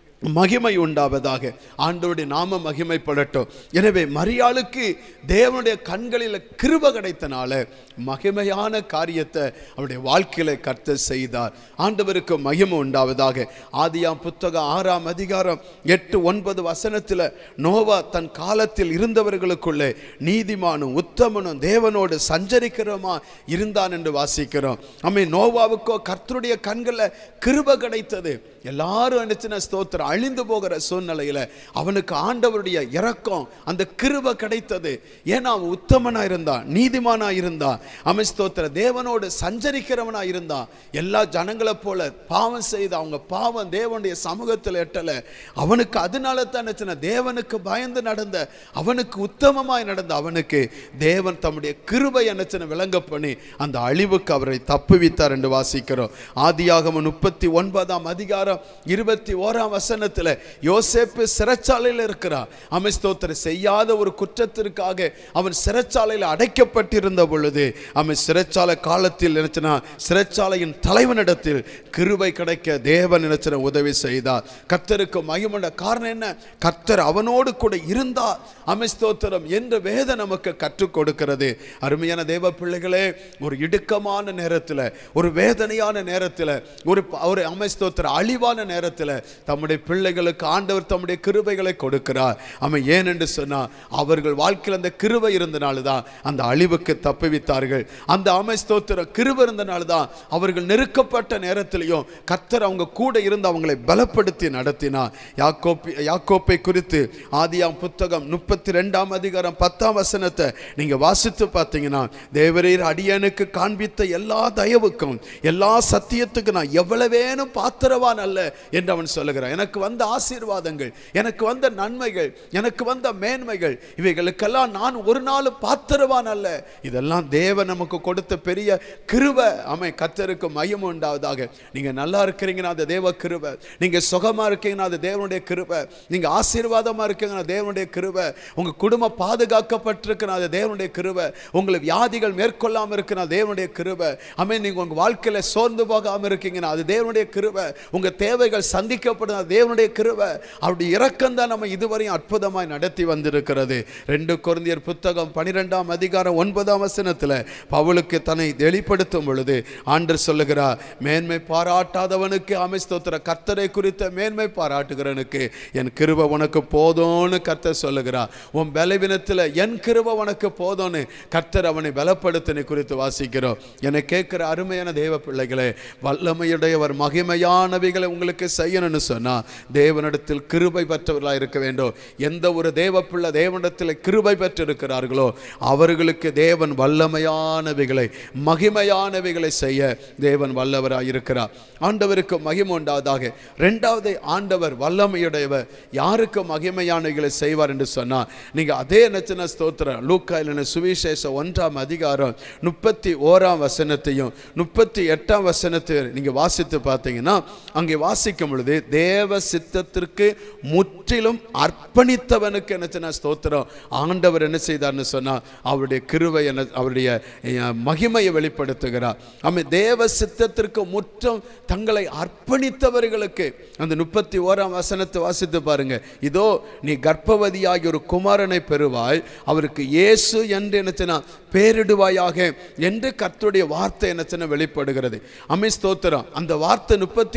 மகிமை உண்டாவதாக ஆண்டவருடைய நாம மகிமைப்படட்டும் எனவே மரியாளுக்கு தேவனுடைய கண்களில் கிருப கிடைத்தனால மகிமையான காரியத்தை அவருடைய வாழ்க்கையில கர்த்தர் செய்தார் ஆண்டவருக்கு மகிமை உண்டாவதாக ஆதியாம் புத்தகம் ஆறாம் அதிகாரம் எட்டு ஒன்பது வசனத்தில் நோவா தன் காலத்தில் இருந்தவர்களுக்குள்ளே நீதிமானும் உத்தமனும் தேவனோடு சஞ்சரிக்கிறோமா இருந்தான் என்று வாசிக்கிறோம் அம்மே நோவாவுக்கோ கர்த்தருடைய கண்களில் கிருப கிடைத்தது எல்லாரும் நினைச்சின ஸ்தோத்திரம் அழிந்து போகிற சூழ்நிலையில அவனுக்கு ஆண்டவருடைய இரக்கம் அந்த கிருப கிடைத்தது ஏன்னா அவன் உத்தமனா இருந்தான் நீதிமானா இருந்தான் அவன் ஸ்தோத்திர தேவனோடு சஞ்சரிக்கிறவனா இருந்தான் எல்லா ஜனங்களை போல பாவம் செய்து அவங்க பாவம் தேவனுடைய சமூகத்தில் எட்டல அவனுக்கு அதனால தான் நினைச்சின தேவனுக்கு பயந்து நடந்த அவனுக்கு உத்தமமாய் நடந்த அவனுக்கு தேவன் தம்முடைய கிருபை நினைச்சின விளங்க பண்ணி அந்த அழிவுக்கு அவரை தப்புவித்தார் என்று வாசிக்கிறோம் ஆதியாகமம் முப்பத்தி ஒன்பதாம் அதிகாரம் இருபத்தி ஓராம் வசனத்தில் யோசேப்பு சிறைச்சாலையில் இருக்கிறார் அவன் ஸ்தோத்திரம் செய்யாத ஒரு குற்றத்திற்காக அவன் சிறைச்சாலையில் அடைக்கப்பட்டிருந்த பொழுது அவன் சிறைச்சாலை காலத்தில் நினைச்சனா சிறைச்சாலையின் தலைவனிடத்தில் கிருபை கிடைக்க தேவன் நினைச்சன உதவி செய்தார் கர்த்தருக்கு மகிமுண்ட காரணம் என்ன கர்த்தர் அவனோடு கூட இருந்தார் அமை ஸ்தோத்திரம் என்ற வேத நமக்கு கற்றுக் கொடுக்கிறது அருமையான தேவ பிள்ளைகளே ஒரு இடுக்கமான நேரத்தில் ஒரு வேதனையான நேரத்தில் ஒரு ஒரு அமை ஸ்தோத்திர அழிவான நேரத்தில் தம்முடைய பிள்ளைகளுக்கு ஆண்டவர் தம்முடைய கிருபைகளை கொடுக்கிறார் அவன் ஏன் என்று சொன்னா அவர்கள் வாழ்க்கையில் அந்த கிருபை இருந்தனால தான் அந்த அழிவுக்கு தப்புவித்தார்கள் அந்த அமை ஸ்தோத்திர கிருபை இருந்தனால தான் அவர்கள் நெருக்கப்பட்ட நேரத்திலையும் கத்தர் அவங்க கூட இருந்து அவங்களை பலப்படுத்தி நடத்தினார் யாக்கோப்பி யாக்கோப்பை குறித்து ஆதியாம் புத்தகம் முப்பத்தி ரெண்டாம் அதிகாரம் பத்தாம் வசனத்தை நீங்க வாசித்து பார்த்தீங்கன்னா தேவரீர் அடியனுக்கு காண்பித்த எல்லா தயவுக்கும் எல்லா சத்தியத்துக்கும் நான் எவ்வளவேனும் பாத்திரவான் அல்ல என்று அவன் சொல்லுகிறான் எனக்கு வந்த ஆசீர்வாதங்கள் எனக்கு வந்த நன்மைகள் எனக்கு வந்த மேன்மைகள் இவைகளுக்கெல்லாம் நான் ஒரு நாள் பாத்திரவான் அல்ல இதெல்லாம் தேவன் நமக்கு கொடுத்த பெரிய கிருபை அமை கத்தருக்கு மையம் உண்டாவதாக நீங்க நல்லா இருக்கிறீங்கன்னா அது தேவ கிருபை நீங்க சுகமா இருக்கீங்கன்னா அது தேவனுடைய கிருபை நீங்க ஆசீர்வாதமா இருக்கீங்கன்னா அது தேவனுடைய கிருபை உங்க குடும்பம் பாதுகாக்கப்பட்டிருக்குன்னா அது தேவனுடைய கிருபை உங்களை வியாதிகள் மேற்கொள்ளாம இருக்குன்னா அது தேவனுடைய கிருபை அமே நீங்க உங்க வாழ்க்கையில சோர்ந்து போகாம இருக்கீங்கன்னா அது தேவனுடைய கிருபை உங்க தேவைகள் சந்திக்கப்படும் அது தேவனுடைய கிருபை அவருடைய இரக்கம் தான் நம்ம இதுவரையும் அற்புதமாய் நடத்தி வந்திருக்கிறது ரெண்டு குருந்தியர் புத்தகம் பனிரெண்டாம் அதிகாரம் ஒன்பதாம் வசனத்துல பவுலுக்கு தன்னை வெளிப்படுத்தும் பொழுது ஆண்டர் சொல்லுகிறார் மேன்மை பாராட்டாதவனுக்கு அமைஸ்தோத்திர கர்த்தரை குறித்த மேன்மை பாராட்டுகிறவனுக்கு என் கிருபை உனக்கு போதும்னு கர்த்தர் சொல்லுகிறார் உன் பலவீனத்தில் என் கிருபை உனக்கு போதும்னு கர்த்தர் அவனை பலப்படுத்தினை குறித்து வாசிக்கிறோம் என்னை கேட்கிற அருமையான தேவ பிள்ளைகளே வல்லமையுடையவர் மகிமையானவைகளை உங்களுக்கு செய்யணும்னு சொன்னா தேவனிடத்தில் கிருபை பெற்றவர்களாக இருக்க வேண்டும் எந்த ஒரு தேவ பிள்ளை தேவனிடத்தில் கிருபை பெற்றிருக்கிறார்களோ அவர்களுக்கு தேவன் வல்லமையானவைகளை மகிமையானவைகளை செய்ய தேவன் வல்லவராக இருக்கிறார் ஆண்டவருக்கு மகிமை உண்டாவதாக ரெண்டாவது ஆண்டவர் வல்லமையுடையவர் யாருக்கு மகிமையானவைகளை செய்வார் என்று சொன்னார் நீங்க அதே நச்சன ஸ்தோத்திரம் லூக்காயில சுவிசேஷ ஒன்றாம் அதிகாரம் முப்பத்தி ஓராம் வசனத்தையும் முப்பத்தி எட்டாம் வசனத்தை நீங்க வாசித்து பார்த்தீங்கன்னா அங்கே வாசிக்கும் பொழுது தேவ சித்தத்திற்கு முற்றிலும் அர்ப்பணித்தவனுக்கு என்ன ஸ்தோத்திரம் ஆண்டவர் என்ன செய்தார்னு சொன்னா அவருடைய கிருவை என்ன அவருடைய அஹ், மகிமையை வெளிப்படுத்துகிறார் ஆமே தேவ சித்தத்திற்கு முற்றும் தங்களை அர்ப்பணித்தவர்களுக்கு அந்த முப்பத்தி ஓராம் வசனத்தை வாசித்து பாருங்க இதோ நீ கர்ப்பவதியாகி ஒரு குமாரனை பெறுவாய் அவருக்கு இயேசு என்று என்னச்சுன்னா பேரிடுவாயாக என்று கர்த்தருடைய வார்த்தை என்னச்சுன்னா வெளிப்படுகிறது அமை ஸ்தோத்திரம் அந்த வார்த்தை முப்பத்தி ஓராம் வ-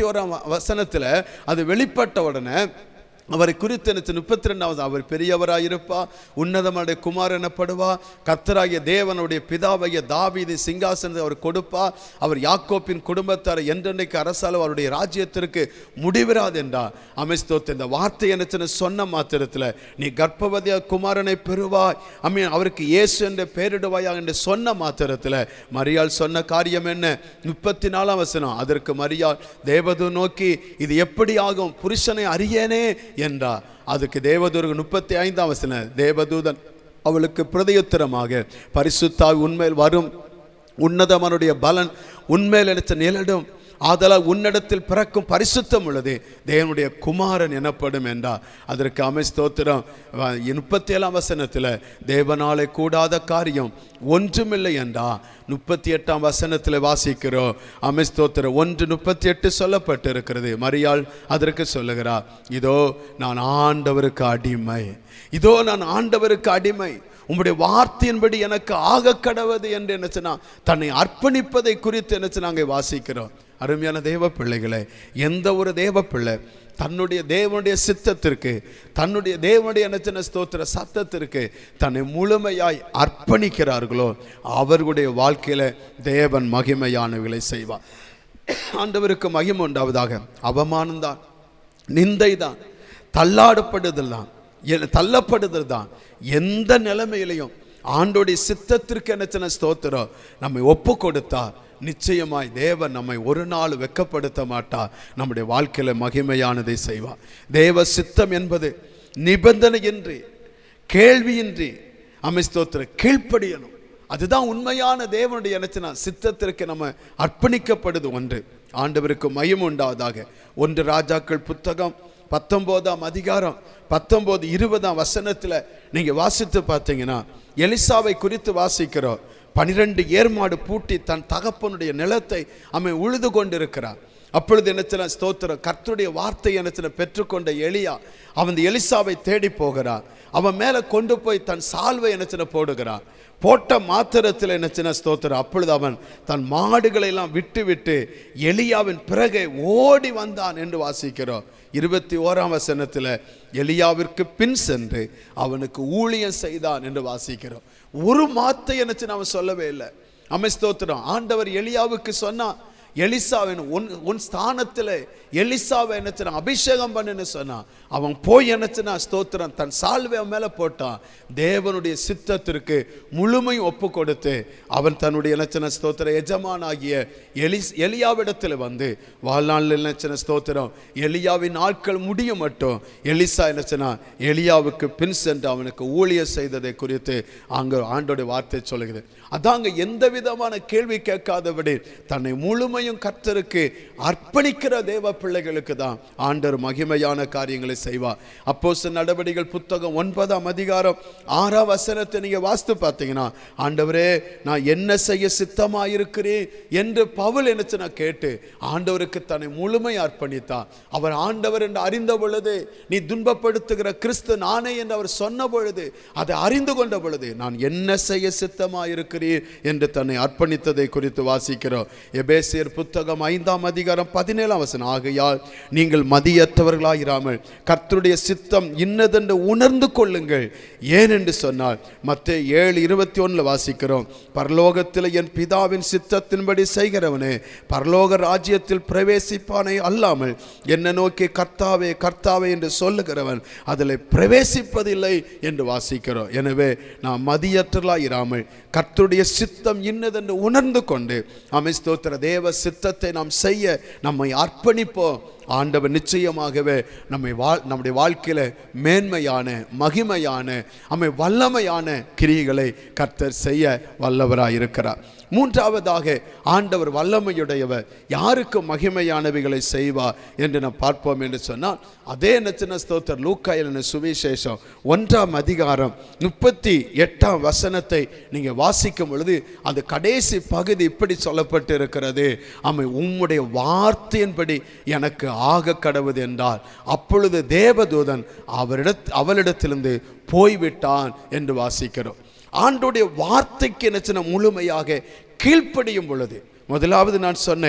வசனத்துல அது வெளிப்பட்ட உடனே அவரை குறித்து நினைச்ச முப்பத்தி ரெண்டாவது அவர் பெரியவராயிருப்பா உன்னதமான குமார் எனப்படுவா கத்தராகிய தேவனுடைய பிதாவைய தாவீது சிங்காசனத்தை அவர் கொடுப்பா அவர் யாக்கோப்பின் குடும்பத்தார் என்றென்னைக்கு அரசால அவருடைய ராஜ்யத்திற்கு முடிவிராது என்றார் அமைஸ்தோத்து இந்த வார்த்தை என்ன சொன்ன மாத்திரத்தில் நீ கர்ப்பவதியா குமாரனை பெறுவாய் அம்மீன் அவருக்கு இயேசு என்ற பெயரிடுவாயா என்று சொன்ன மாத்திரத்தில் மரியாள் சொன்ன காரியம் என்ன முப்பத்தி நாலாம் வசனம் அதற்கு மரியாள் தேவது நோக்கி இது எப்படி ஆகும் புருஷனை அறியேனே என்றார் அதுக்கு தேவதூருக்கு முப்பத்தி ஐந்தாம் வசனம் தேவதூதன் அவளுக்கு பிரதியுத்தரமாக பரிசுத்தாய் உண்மையில் வரும் உன்னதமனுடைய பலன் உண்மையில் நினைச்ச நிலடும் ஆதலால் உன்னிடத்தில் பிறக்கும் பரிசுத்தம் உள்ளது தேவனுடைய குமாரன் எனப்படும் என்றார் அதற்கு அமை ஸ்தோத்திரம் முப்பத்தி ஏழாம் வசனத்தில் தேவனாலே கூடாத காரியம் ஒன்றுமில்லை என்றா முப்பத்தி எட்டாம் வசனத்தில் வாசிக்கிறோம் அமை ஸ்தோத்திரம் ஒன்று முப்பத்தி எட்டு சொல்லப்பட்டு இருக்கிறது மரியாள் அதற்கு சொல்லுகிறார் இதோ நான் ஆண்டவருக்கு அடிமை இதோ நான் ஆண்டவருக்கு அடிமை உம்முடைய வார்த்தையின்படி எனக்கு ஆக கடவது என்று என்ன சொன்னா தன்னை அர்ப்பணிப்பதை குறித்து என்ன சொன்னாங்க வாசிக்கிறோம் அருமையான தேவ பிள்ளைகளே எந்த ஒரு தேவ பிள்ளை தன்னுடைய தேவனுடைய சித்தத்திற்கு தன்னுடைய தேவனுடைய நினைச்சன ஸ்தோத்திர சத்தத்திற்கு தன்னை முழுமையாய் அர்ப்பணிக்கிறார்களோ அவர்களுடைய வாழ்க்கையில தேவன் மகிமையானவைகளை செய்வார் ஆண்டவருக்கு மகிமை உண்டாவதாக அவமானம்தான் நிந்தைதான் தள்ளாடப்படுதல் தான் எ- தள்ளப்படுதல் தான் எந்த நிலைமையிலையும் ஆண்டோடைய சித்தத்திற்கு என்னச்சன ஸ்தோத்திரம் நம்மை ஒப்பு கொடுத்தா நிச்சயமாய் தேவன் நம்மை ஒரு நாள் வெட்கப்படுத்த மாட்டார் நம்முடைய வாழ்க்கையில மகிமையானதை செய்வார் தேவ சித்தம் என்பது நிபந்தனையின்றி கேள்வியின்றி அமை ஸ்தோத்திர கீழ்ப்படியணும் அதுதான் உண்மையான தேவனுடைய நினைச்சனா சித்தத்திற்கு நம்ம அர்ப்பணிக்கப்படுது ஒன்று ஆண்டவருக்கு மயம் உண்டாவதாக ஒன்று ராஜாக்கள் புத்தகம் பத்தொன்பதாம் அதிகாரம் பத்தொன்பது இருபதாம் வசனத்துல நீங்க வாசித்து பார்த்தீங்கன்னா எலிசாவை குறித்து வாசிக்கிறோம் பனிரெண்டு ஏர்மாடு பூட்டி தன் தகப்பனுடைய நிலத்தை அவன் உழுது கொண்டிருக்கிறார் அப்பொழுது என்னச்சின ஸ்தோத்திரம் கர்த்தருடைய வார்த்தை என்னச்சின பெற்றுக்கொண்ட எலியா அவன் இந்த எலிசாவை தேடி போகிறான் அவன் மேலே கொண்டு போய் தன் சால்வை என்னச்சின போடுகிறான் போட்ட மாத்திரத்தில் என்னச்சின ஸ்தோத்திரம் அப்பொழுது அவன் தன் மாடுகளை எல்லாம் விட்டு விட்டு எலியாவின் பிறகே ஓடி வந்தான் என்று வாசிக்கிறோம் இருபத்தி ஓராம் வசனத்தில் எலியாவிற்கு பின் சென்று அவனுக்கு ஊழியம் செய்தான் என்று வாசிக்கிறோம் ஒரு மாத்தை என்னச்சு அவன் சொல்லவே இல்லை அமை ஸ்தோத்திரம் ஆண்டவர் எலியாவுக்கு சொன்னா எலிசாவின் உன் உன் ஸ்தானத்தில் எலிசாவை என்னச்சுனா அபிஷேகம் பண்ணுன்னு சொன்னான் அவன் போய் என்னச்சுனா ஸ்தோத்திரம் தன் சால்வை அவன் மேலே போட்டான் தேவனுடைய சித்தத்திற்கு முழுமையும் ஒப்பு கொடுத்து அவன் தன்னுடைய என்னச்சன ஸ்தோத்திர எஜமானாகிய எலி எலியாவிடத்தில் வந்து வாழ்நாளில் என்னச்சன ஸ்தோத்திரம் எலியாவின் நாட்கள் முடியும் மட்டும் எலிசா என்னச்சனா எலியாவுக்கு பின் சென்று அவனுக்கு ஊழியர் செய்ததை குறித்து அங்கே ஆண்டோடைய வார்த்தை சொல்லுகிறது அதாங்க எந்த விதமான கேள்வி கேட்காதபடி தன்னை முழுமையும் கர்த்தருக்கு அர்ப்பணிக்கிற தேவ பிள்ளைகளுக்கு தான் ஆண்டவர் மகிமையான காரியங்களை செய்வார் அப்போஸ் நடவடிக்கைகள் புத்தகம் ஒன்பதாம் அதிகாரம் ஆறாம் வசனத்தை நீங்க வாஸ்து பார்த்தீங்கன்னா ஆண்டவரே நான் என்ன செய்ய சித்தமா இருக்கிறேன் என்று பவுல் என்னச்சு நான் கேட்டு ஆண்டவருக்கு தன்னை முழுமை அர்ப்பணித்தான் அவர் ஆண்டவர் என்று அறிந்த பொழுது நீ துன்பப்படுத்துகிற கிறிஸ்து நானே என்று அவர் சொன்ன பொழுது அதை அறிந்து கொண்ட பொழுது நான் என்ன செய்ய சித்தமா இருக்கிறேன் என்று தன்னை அர்ப்பணித்ததை குறித்து வாசிக்கிறோம் எபேசியர் புத்தகம் ஐந்தாம் அதிகாரம் பதினேழாம் வசனம் ஆகையால் நீங்கள் மதியற்றவர்களாயிராமல் கர்த்தருடைய சித்தம் இன்னதென்று உணர்ந்து கொள்ளுங்கள் ஏன் என்று சொன்னால் மற்ற ஏழு இருபத்தி ஒன்றில் வாசிக்கிறோம் பரலோகத்தில் என் பிதாவின் சித்தத்தின்படி செய்கிறவனே பரலோக ராஜ்யத்தில் பிரவேசிப்பானே அல்லாமல் என்னை நோக்கி கர்த்தாவே கர்த்தாவே என்று சொல்லுகிறவன் அதில் பிரவேசிப்பதில்லை என்று வாசிக்கிறோம் எனவே நாம் மதியற்றலாயிராமல் கர்த்தருடைய சித்தம் இன்னதென்று உணர்ந்து கொண்டு அமை ஸ்தோத்திர தேவ சித்தத்தை நாம் செய்ய நம்மை அர்ப்பணிப்போம் ஆண்டவர் நிச்சயமாகவே நம்மை வாழ் நம்முடைய வாழ்க்கையில மேன்மையான மகிமையான அமை வல்லமையான கிரியைகளை கர்த்தர் செய்ய வல்லவராய் இருக்கிறார் மூன்றாவதாக ஆண்டவர் வல்லமையுடையவர் யாருக்கு மகிமையானவைகளை செய்வார் என்று நாம் பார்ப்போம் என்று சொன்னால் அதே நச்சின ஸ்தோத்தர் லூக்காயில் சுவிசேஷம் ஒன்றாம் அதிகாரம் முப்பத்தி எட்டாம் வசனத்தை நீங்கள் வாசிக்கும் பொழுது அந்த கடைசி பகுதி இப்படி சொல்லப்பட்டு இருக்கிறது அமை உம்முடைய வார்த்தையின்படி எனக்கு ஆக கடவுது என்றார் அப்பொழுது தேவதூதன் அவரிடத் அவளிடத்திலிருந்து போய்விட்டான் என்று வாசிக்கிறோம் ஆண்டுடைய வார்த்தைக்கு என்ன முழுமையாக கீழ்ப்படியும் பொழுது முதலாவது நான் சொன்னேன்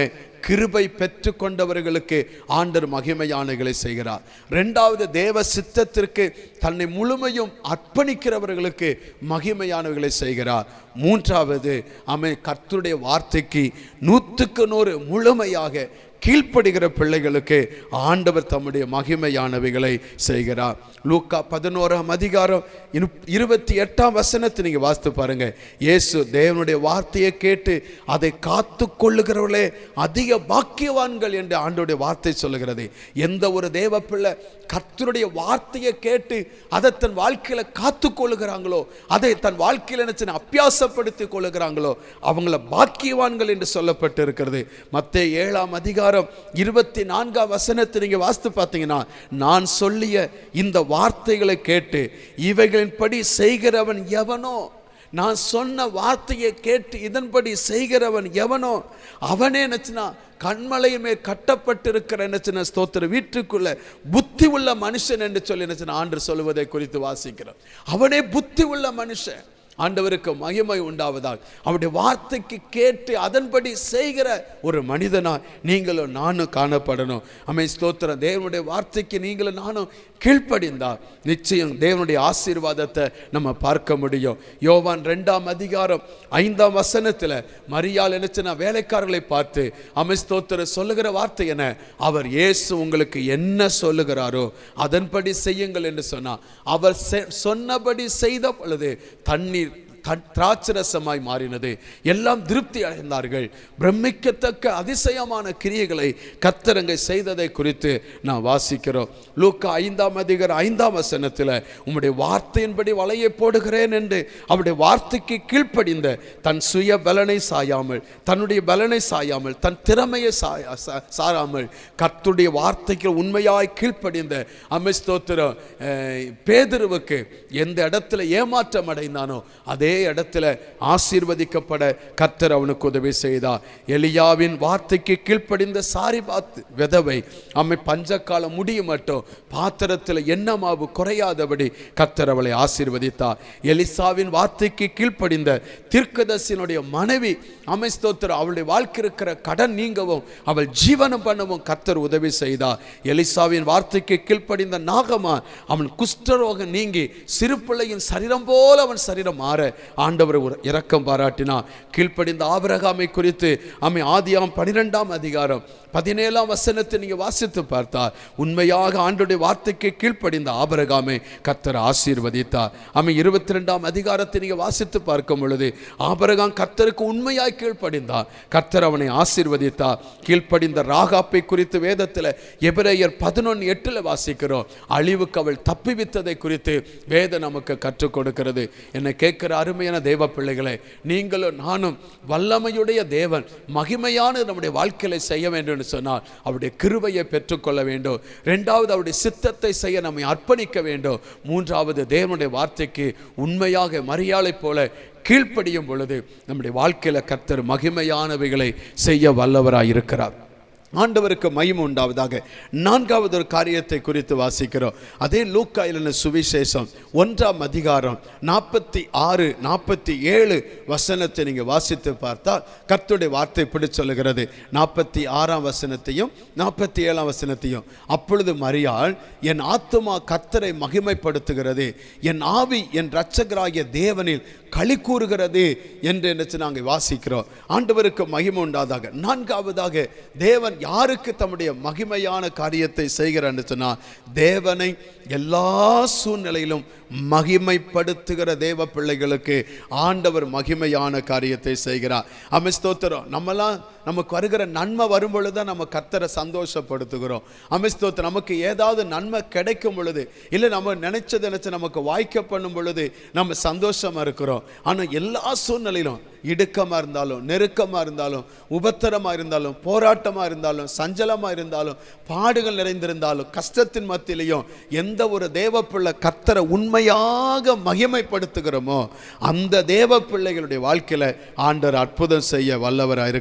கிருபை பெற்று கொண்டவர்களுக்கு ஆண்டர் மகிமையானங்களை செய்கிறார் ரெண்டாவது தேவ சித்தத்திற்கு தன்னை முழுமையும் அர்ப்பணிக்கிறவர்களுக்கு மகிமையானவைகளை செய்கிறார் மூன்றாவது அமை கர்த்தருடைய வார்த்தைக்கு நூற்றுக்கு நூறு முழுமையாக கீழ்ப்படுகிற பிள்ளைகளுக்கு ஆண்டவர் தம்முடைய மகிமையானவைகளை செய்கிறார் லூக்கா பதினோராம் அதிகாரம் இரு- இருபத்தி எட்டாம் வசனத்தை நீங்க வாசித்து பாருங்க இயேசு தேவனுடைய வார்த்தையை கேட்டு அதை காத்து கொள்ளுகிறவர்களே அதிக பாக்கியவான்கள் என்று ஆண்டோடைய வார்த்தை சொல்லுகிறது எந்த ஒரு தேவ பிள்ளை கர்த்தருடைய வார்த்தையை கேட்டு அதை தன் வாழ்க்கையில காத்து கொள்ளுகிறாங்களோ அதை தன் வாழ்க்கையில நினைச்சு அப்பியாசப்படுத்தி கொள்ளுகிறாங்களோ அவங்கள பாக்கியவான்கள் என்று சொல்லப்பட்டு இருக்கிறது மத்திய ஏழாம் அதிகாரம் இருபத்தி நான்காம் வசனத்தை நீங்க வாசித்து பார்த்தீங்கன்னா நான் சொல்லிய இந்த வார்த்தைகளை கேட்டு இவைகளின்படி செய்கிறவன் எவனோ நான் சொன்ன வார்த்தையை கேட்டு இதன்படி செய்கிறவன் எவனோ அவனே நினச்சினா கண்மலையின் மேல் கட்டப்பட்டிருக்கிற நினச்சின ஸ்தோத்திர வீட்டுக்குள்ள புத்தி உள்ள மனுஷன் என்று சொல்லி நினச்சின ஆண்டு சொல்லுவதை குறித்து வாசிக்கிறோம் அவனே புத்தி உள்ள மனுஷன் ஆண்டவருக்கு மகிமை உண்டாவதால் அவருடைய வார்த்தைக்கு கேட்டு அதன்படி செய்கிற ஒரு மனிதனா நீங்களும் நானும் காணப்படணும் அமை ஸ்தோத்திரம் தேவனுடைய வார்த்தைக்கு நீங்களும் நானும் கீழ்ப்படிந்தால் நிச்சயம் தேவனுடைய ஆசீர்வாதத்தை நம்ம பார்க்க முடியும் யோவான் ரெண்டாம் அதிகாரம் ஐந்தாம் வசனத்தில் மரியாள் நினைச்சுனா வேலைக்காரர்களை பார்த்து அமை ஸ்தோத்திரம் சொல்லுகிற வார்த்தை என்ன அவர் இயேசு உங்களுக்கு என்ன சொல்லுகிறாரோ அதன்படி செய்யுங்கள் என்று சொன்னார் அவர் செ- சொன்னபடி செய்த பொழுது தண்ணீர் த- திராட்சரசமாய் மாறினது எல்லாம் திருப்தி அடைந்தார்கள் பிரமிக்கத்தக்க அதிசயமான கிரியைகளை கத்தரங்கை செய்ததை குறித்து நான் வாசிக்கிறோம் லூக்கா ஐந்தாம் அதிகார ஐந்தாம் வசனத்தில் உம்முடைய வார்த்தையின்படி வலையை போடுகிறேன் என்று அவருடைய வார்த்தைக்கு கீழ்ப்படிந்த தன் சுய பலனை சாயாமல் தன்னுடைய பலனை சாயாமல் தன் திறமையை சாய- சா- சாராமல் கர்த்தருடைய வார்த்தைக்கு உண்மையாய் கீழ்ப்படிந்த அமிஸ்தோத்திரம் பேதுருவுக்கு எந்த இடத்துல ஏமாற்றம் அடைந்தானோ அதே இடத்துல ஆசீர்வதிக்கப்பட கர்த்தர் அவனுக்கு உதவி செய்தார் எலியாவின் வார்த்தைக்கு கீழ்ப்படிந்த சாரி பாத்து விதவை அம்மை பஞ்சக்காலம் முடியும் மட்டும் பாத்திரத்தில் என்ன மாவு குறையாதபடி கர்த்தர் அவளை ஆசீர்வதித்தார் எலிசாவின் வார்த்தைக்கு கீழ்ப்படிந்த தீர்க்கதர்சியினுடைய மனைவி அமை ஸ்தோத்திரம் அவளுடைய வாழ்க்கை இருக்கிற கடன் நீங்கவும் அவள் ஜீவனம் பண்ணவும் கர்த்தர் உதவி செய்தார் எலிசாவின் வார்த்தைக்கு கீழ்ப்படிந்த நாகமா அவன் குஷ்டரோகம் நீங்கி சிறு பிள்ளையின் சரீரம் போல அவன் சரீரம் மாற ஆண்டவர் ஒரு இரக்கம் பாராட்டினார் கீழ்ப்படிந்த ஆபிரகாமை குறித்து அமை ஆதியாம் பனிரெண்டாம் அதிகாரம் பதினேழாம் வசனத்தை நீங்க வாசித்து பார்த்தார் உண்மையாக ஆண்டுடைய வார்த்தைக்கு கீழ்ப்படிந்த ஆபரகாமை கர்த்தர் ஆசீர்வதித்தார் அமை இருபத்தி ரெண்டாம் அதிகாரத்தை நீங்க வாசித்து பார்க்கும் பொழுது ஆபரகாம் கர்த்தருக்கு உண்மையாய் கீழ்ப்படிந்தார் கர்த்தர் அவனை ஆசீர்வதித்தார் கீழ்ப்படிந்த ராகாப்பை குறித்து வேதத்தில் எபிரேயர் பதினொன்று எட்டில் வாசிக்கிறோம் அழிவுக்கு அவள் தப்பிவித்ததை குறித்து வேதம் நமக்கு கற்றுக் கொடுக்கிறது என்னை கேட்கிற அருமையான தேவ பிள்ளைகளே நீங்களும் நானும் வல்லமையுடைய தேவன் மகிமையான நம்முடைய வாழ்க்கையில செய்ய வேண்டும் என்று சொன்னால் அவருடைய கிருபையை பெற்றுக்கொள்ள வேண்டும் ரெண்டாவது அவருடைய சித்தத்தை செய்ய நம்மை அர்ப்பணிக்க வேண்டும் மூன்றாவது தேவனுடைய வார்த்தைக்கு உண்மையாக மரியாதை போல கீழ்ப்படியும் பொழுது நம்முடைய வாழ்க்கையில கர்த்தர் மகிமையானவைகளை செய்ய வல்லவராய் இருக்கிறார் ஆண்டவருக்கு மகிமை உண்டாவதாக நான்காவது ஒரு காரியத்தை குறித்து வாசிக்கிறோம் அதே லூக்கா எழுதின சுவிசேஷம் ஒன்றாம் அதிகாரம் நாற்பத்தி ஆறு நாற்பத்தி ஏழு வசனத்தை நீங்கள் வாசித்து பார்த்தால் கர்த்தருடைய வார்த்தை இப்படி சொல்லுகிறது நாற்பத்தி ஆறாம் வசனத்தையும் நாற்பத்தி ஏழாம் வசனத்தையும் அப்பொழுது மரியாள் என் ஆத்துமா கர்த்தரை மகிமைப்படுத்துகிறது என் ஆவி என் இரட்சகராகிய தேவனில் களி கூறுகிறது என்று நினைச்சு நாங்கள் வாசிக்கிறோம் ஆண்டவருக்கு மகிமை உண்டாதாக நான்காவதாக தேவன் யாருக்கு தம்முடைய மகிமையான காரியத்தை செய்கிறான்னு சொன்னால் தேவனை எல்லா சூழ்நிலையிலும் மகிமைப்படுத்துகிற தேவ பிள்ளைகளுக்கு ஆண்டவர் மகிமையான காரியத்தை செய்கிறார் அமிஸ்தோத்திரம் நம்மலாம் நமக்கு வருகிற நன்மை வரும் பொழுது தான் நம்ம கர்த்தரை சந்தோஷப்படுத்துகிறோம் அமிஸ்தோத்திரம் நமக்கு ஏதாவது நன்மை கிடைக்கும் பொழுது இல்லை நம்ம நினைச்சது நினைச்சு நமக்கு வாய்க்க பண்ணும் பொழுது நம்ம சந்தோஷமா இருக்கிறோம் ஆனால் எல்லா சூழ்நிலையிலும் இடுக்கமாக இருந்தாலும் நெருக்கமாக இருந்தாலும் உபத்திரமாக இருந்தாலும் போராட்டமாக இருந்தாலும் சஞ்சலமாக இருந்தாலும் பாடுகள் நிறைந்திருந்தாலும் கஷ்டத்தின் மத்தியிலையும் எந்த ஒரு தேவ பிள்ளை கர்த்தரை உண்மையாக மகிமைப்படுத்துகிறோமோ அந்த தேவ பிள்ளைகளுடைய வாழ்க்கையில் ஆண்டவர் அற்புதம் செய்ய வல்லவராக இருக்கிறார்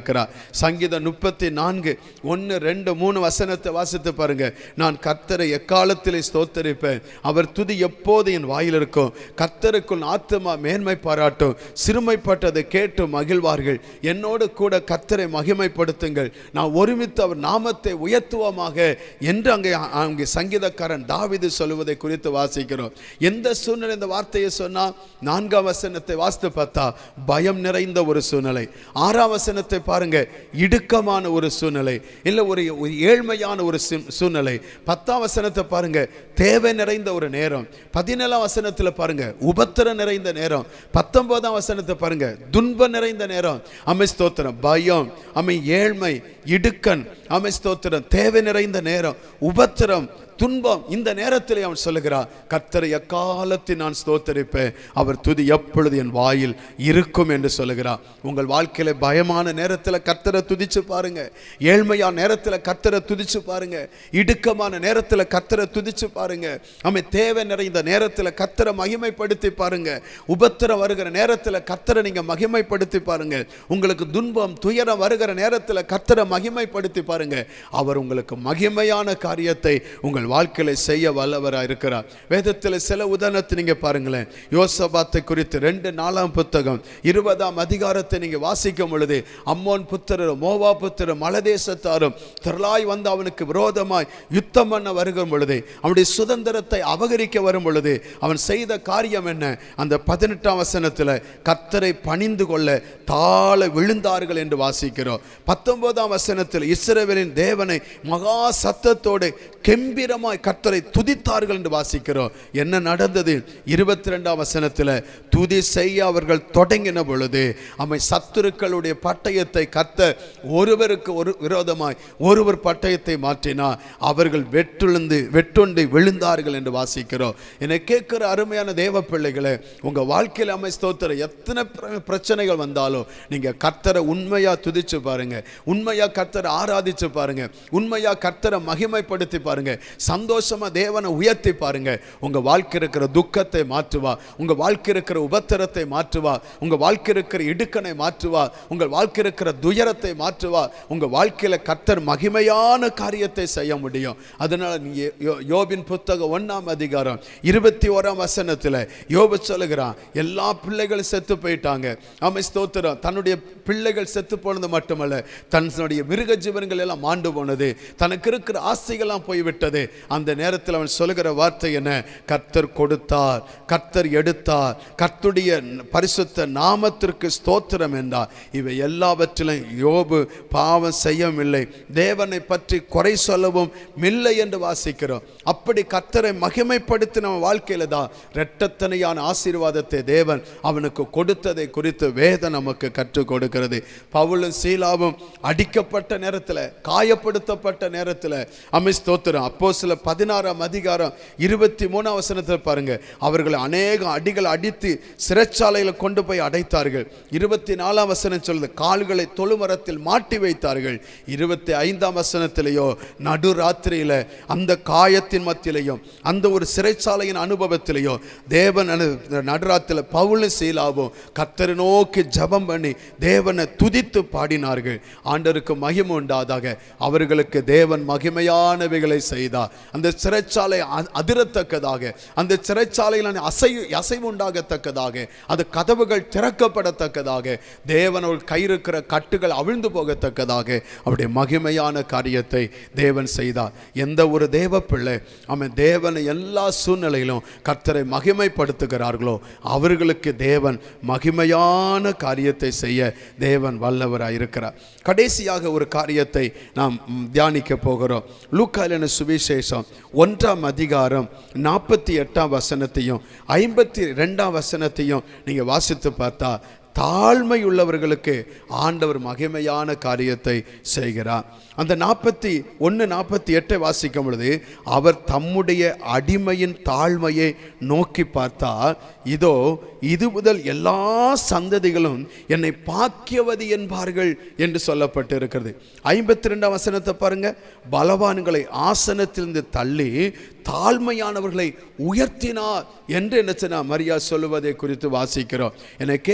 சங்கீதம் முப்பத்தி நான்கு ஒன்று ரெண்டு மூணு வசனத்தை வாசித்து பாருங்க நான் கர்த்தரை எக்காலத்திலே ஸ்தோத்தரிப்பேன் அவர் துதி எப்போது என் வாயில் இருக்கும் கர்த்தருக்குள் ஆத்துமா மேன்மை பாராட்டும் சிறுமைப்பட்டதை கேட்டு மகிழ்வார்கள் என்னோடு கூட கர்த்தரை மகிமைப்படுத்துங்கள் நான் ஒருமித்து அவர் நாமத்தை உயர்த்துவோமாக என்று அங்கே அங்கே சங்கீதக்காரன் தாவிது சொல்லுவதை குறித்து வாசிக்கிறோம் எந்த சூழ்நிலை இந்த வார்த்தையை சொன்னா நான்காம் வசனத்தை வாசித்து பார்த்தா பயம் நிறைந்த ஒரு சூழ்நிலை ஆறாம் வசனத்தை பாருங்க இடுக்கமான ஒரு சூழ்நிலை இல்லை ஒரு ஒரு ஏழ்மையான ஒரு சூ- சூழ்நிலை பத்தாம் வசனத்தை பாருங்க தேவை நிறைந்த ஒரு நேரம் பதினேழாம் வசனத்தில் பாருங்க உபத்திரம் நிறைந்த நேரம் பத்தொன்பதாம் வசனத்தை பாருங்க துன்பம் நிறைந்த நேரம் அமை ஸ்தோத்திரம் பயம் அமை ஏழ்மை இடுக்கன் அமை ஸ்தோத்திரம் தேவை நிறைந்த நேரம் உபத்திரம் துன்பம் இந்த நேரத்தில் அவன் சொல்லுகிறான் கர்த்தரை எக்காலத்தில் நான் ஸ்தோத்தரிப்பேன் அவர் துதி எப்பொழுது என் வாயில் இருக்கும் என்று சொல்லுகிறான் உங்கள் வாழ்க்கையில பயமான நேரத்தில் கர்த்தரை துதிச்சு பாருங்க ஏழ்மையான நேரத்தில் கர்த்தரை துதிச்சு பாருங்க இடுக்கமான நேரத்தில் கர்த்தரை துதிச்சு பாருங்க அவன் தேவை நிறைந்த நேரத்தில் கர்த்தரை மகிமைப்படுத்தி பாருங்க உபத்திரம் வருகிற நேரத்தில் கர்த்தரை நீங்க மகிமைப்படுத்தி பாருங்க உங்களுக்கு துன்பம் துயரம் வருகிற நேரத்தில் கர்த்தரை மகிமைப்படுத்தி பாருங்க அவர் உங்களுக்கு மகிமையான காரியத்தை உங்கள் வாழ்க்கையில செய்ய வல்லவராக இருக்கிறார் வேதத்தில் சில உதாரணத்தை நீங்க பாருங்களேன் யோசபாத்தை குறித்து ரெண்டு நாலாம் புத்தகம் இருபதாம் அதிகாரத்தை நீங்க வாசிக்கும் பொழுது அம்மோன் புத்திரரும் மோவா புத்திரரும் மலதேசத்தாரும் திரளாய் வந்து அவனுக்கு விரோதமாய் யுத்தம் பண்ண வருகிற பொழுது அவனுடைய சுதந்திரத்தை அபகரிக்க வரும் பொழுது அவன் செய்த காரியம் என்ன அந்த பதினெட்டாம் வசனத்தில் கர்த்தரை பணிந்து கொள்ள தாழ விழுந்தார்கள் என்று வாசிக்கிறோம் பத்தொன்பதாம் வசனத்தில் இஸ்ரவேலின் தேவனை மகா சத்தத்தோடு கெம்பீரமாய் கர்த்தரை துதித்தார்கள் என்று வாசிக்கிறோம் என்ன நடந்தது இருபத்தி ரெண்டாம் வசனத்தில் துதி செய்ய அவர்கள் தொடங்கின பொழுது அவை சத்துருக்களுடைய பட்டயத்தை கத்த ஒருவருக்கு ஒரு விரோதமாய் ஒருவர் பட்டயத்தை மாற்றினார் அவர்கள் வெட்டுழுந்து வெட்டுண்டு விழுந்தார்கள் என்று வாசிக்கிறோம் என்னை கேட்கிற அருமையான தேவ பிள்ளைகளே உங்க வாழ்க்கையில் அமை ஸ்தோத்திரம் எத்தனை பிர- பிரச்சனைகள் வந்தாலும் நீங்க கர்த்தரை உண்மையா துதிச்சு பாருங்க உண்மையா கர்த்தரை ஆராதிச்சு பாருங்க உண்மையா கர்த்தரை மகிமைப்படுத்தி பாருங்க சந்தோஷமா தேவனை உயர்த்தி பாருங்க உங்க வாழ்க்கை இருக்கிற துக்கத்தை மாற்றுவா உங்க வாழ்க்கை இருக்கிற உபத்திரத்தை மாற்றுவா உங்க வாழ்க்கை இருக்கிற இடுக்கனை மாற்றுவா உங்கள் வாழ்க்கை இருக்கிற துயரத்தை மாற்றுவா உங்க வாழ்க்கையில கர்த்தர் மகிமையான காரியத்தை செய்ய முடியும் அதனால நீ யோ- யோபின் புத்தகம் ஒண்ணாம் அதிகாரம் இருபத்தி ஓராம் வசனத்துல யோபு சொல்லுகிறான் எல்லா பிள்ளைகளும் செத்து போயிட்டாங்க ஆமை ஸ்தோத்திரம் தன்னுடைய பிள்ளைகள் செத்து போனது மட்டுமல்ல தன்னுடைய மிருக ஜீவன்கள் எல்லாம் மாண்டு போனது தனக்கு இருக்கிற ஆசைகள்லாம் போய்விட்டது அந்த நேரத்தில் அவன் சொல்லுகிற வார்த்தை என்ன கர்த்தர் கொடுத்தார் கர்த்தர் எடுத்தார் கர்த்துடைய பரிசுத்த நாமத்திற்கு ஸ்தோத்திரம் என்றார் இவை எல்லாவற்றிலும் யோபு பாவம் செய்யவில்லை தேவனை பற்றி குறை சொல்லவும் இல்லை என்று வாசிக்கிறோம் அப்படி கர்த்தரை மகிமைப்படுத்தின அவன் வாழ்க்கையில தான் இரட்டத்தனையான ஆசீர்வாதத்தை தேவன் அவனுக்கு கொடுத்ததை குறித்து வேதம் நமக்கு கற்றுக் கொடுக்கிறது பவுலும் சீலாவும் அடிக்கப்பட்ட நேரத்தில் காயப்படுத்தப்பட்ட நேரத்தில் அமை ஸ்தோத்திரம் அப்போ சில பதினாறாம் அதிகாரம் இருபத்தி மூணாம் வசனத்தில் பாருங்க அவர்களை அநேக அடிகள் அடித்து சிறைச்சாலையில் கொண்டு போய் அடைத்தார்கள் இருபத்தி நாலாம் வசனம் சொல்லுது கால்களை தொழுமரத்தில் மாட்டி வைத்தார்கள் இருபத்தி ஐந்தாம் வசனத்திலேயோ நடுராத்திரியில அந்த காயத்தின் மத்தியிலையும் அந்த ஒரு சிறைச்சாலையின் அனுபவத்திலேயோ தேவன் அனு நடுராத்திரில பவுல சீலாவும் கத்தரை நோக்கி ஜெபம் பண்ணி தேவனை துதித்து பாடினார்கள் ஆண்டருக்கு மகிமை உண்டாதாக அவர்களுக்கு தேவன் மகிமையானவைகளை செய்தார் அந்த சிறைச்சாலை அ- அதிரத்தக்கதாக அந்த சிறைச்சாலையில் அசை அசைவு உண்டாகத்தக்கதாக அது கதவுகள் திறக்கப்படத்தக்கதாக தேவன் அவள் கையிருக்கிற கட்டுகள் அவிழ்ந்து போகத்தக்கதாக அவருடைய மகிமையான காரியத்தை தேவன் செய்தார் எந்த ஒரு தேவ பிள்ளை அவன் தேவனை எல்லா சூழ்நிலையிலும் கர்த்தரை மகிமைப்படுத்துகிறார்களோ அவர்களுக்கு தேவன் மகிமையான காரியத்தை செய்ய தேவன் வல்லவராய் இருக்கிறார் கடைசியாக ஒரு காரியத்தை நாம் ம், தியானிக்க போகிறோம் லூக்காலின சுவிசேஷம் ஒன்றாம் அதிகாரம் நாற்பத்தி எட்டாம் வசனத்தையும் ஐம்பத்தி ரெண்டாம் வசனத்தையும் நீங்கள் வாசித்து பார்த்தா தாழ்மை உள்ளவர்களுக்கு ஆண்டவர் மகிமையான காரியத்தை செய்கிறார் அந்த நாற்பத்தி ஒன்று நாற்பத்தி எட்டை வாசிக்கும் பொழுது அவர் தம்முடைய அடிமையின் தாழ்மையை நோக்கி பார்த்தார் இதோ இது முதல் எல்லா சந்ததிகளும் என்னை பாக்கியவதி என்பார்கள் என்று சொல்லப்பட்டு இருக்கிறது ஐம்பத்தி ரெண்டாம் வசனத்தை பாருங்க பலவான்களை ஆசனத்திலிருந்து தள்ளி தாழ்மையானவர்களை உயர்த்தினார் என்று என்ன சொன்னா மரியா சொல்லுவதை குறித்து வாசிக்கிறோம் என்னை கேட்கிற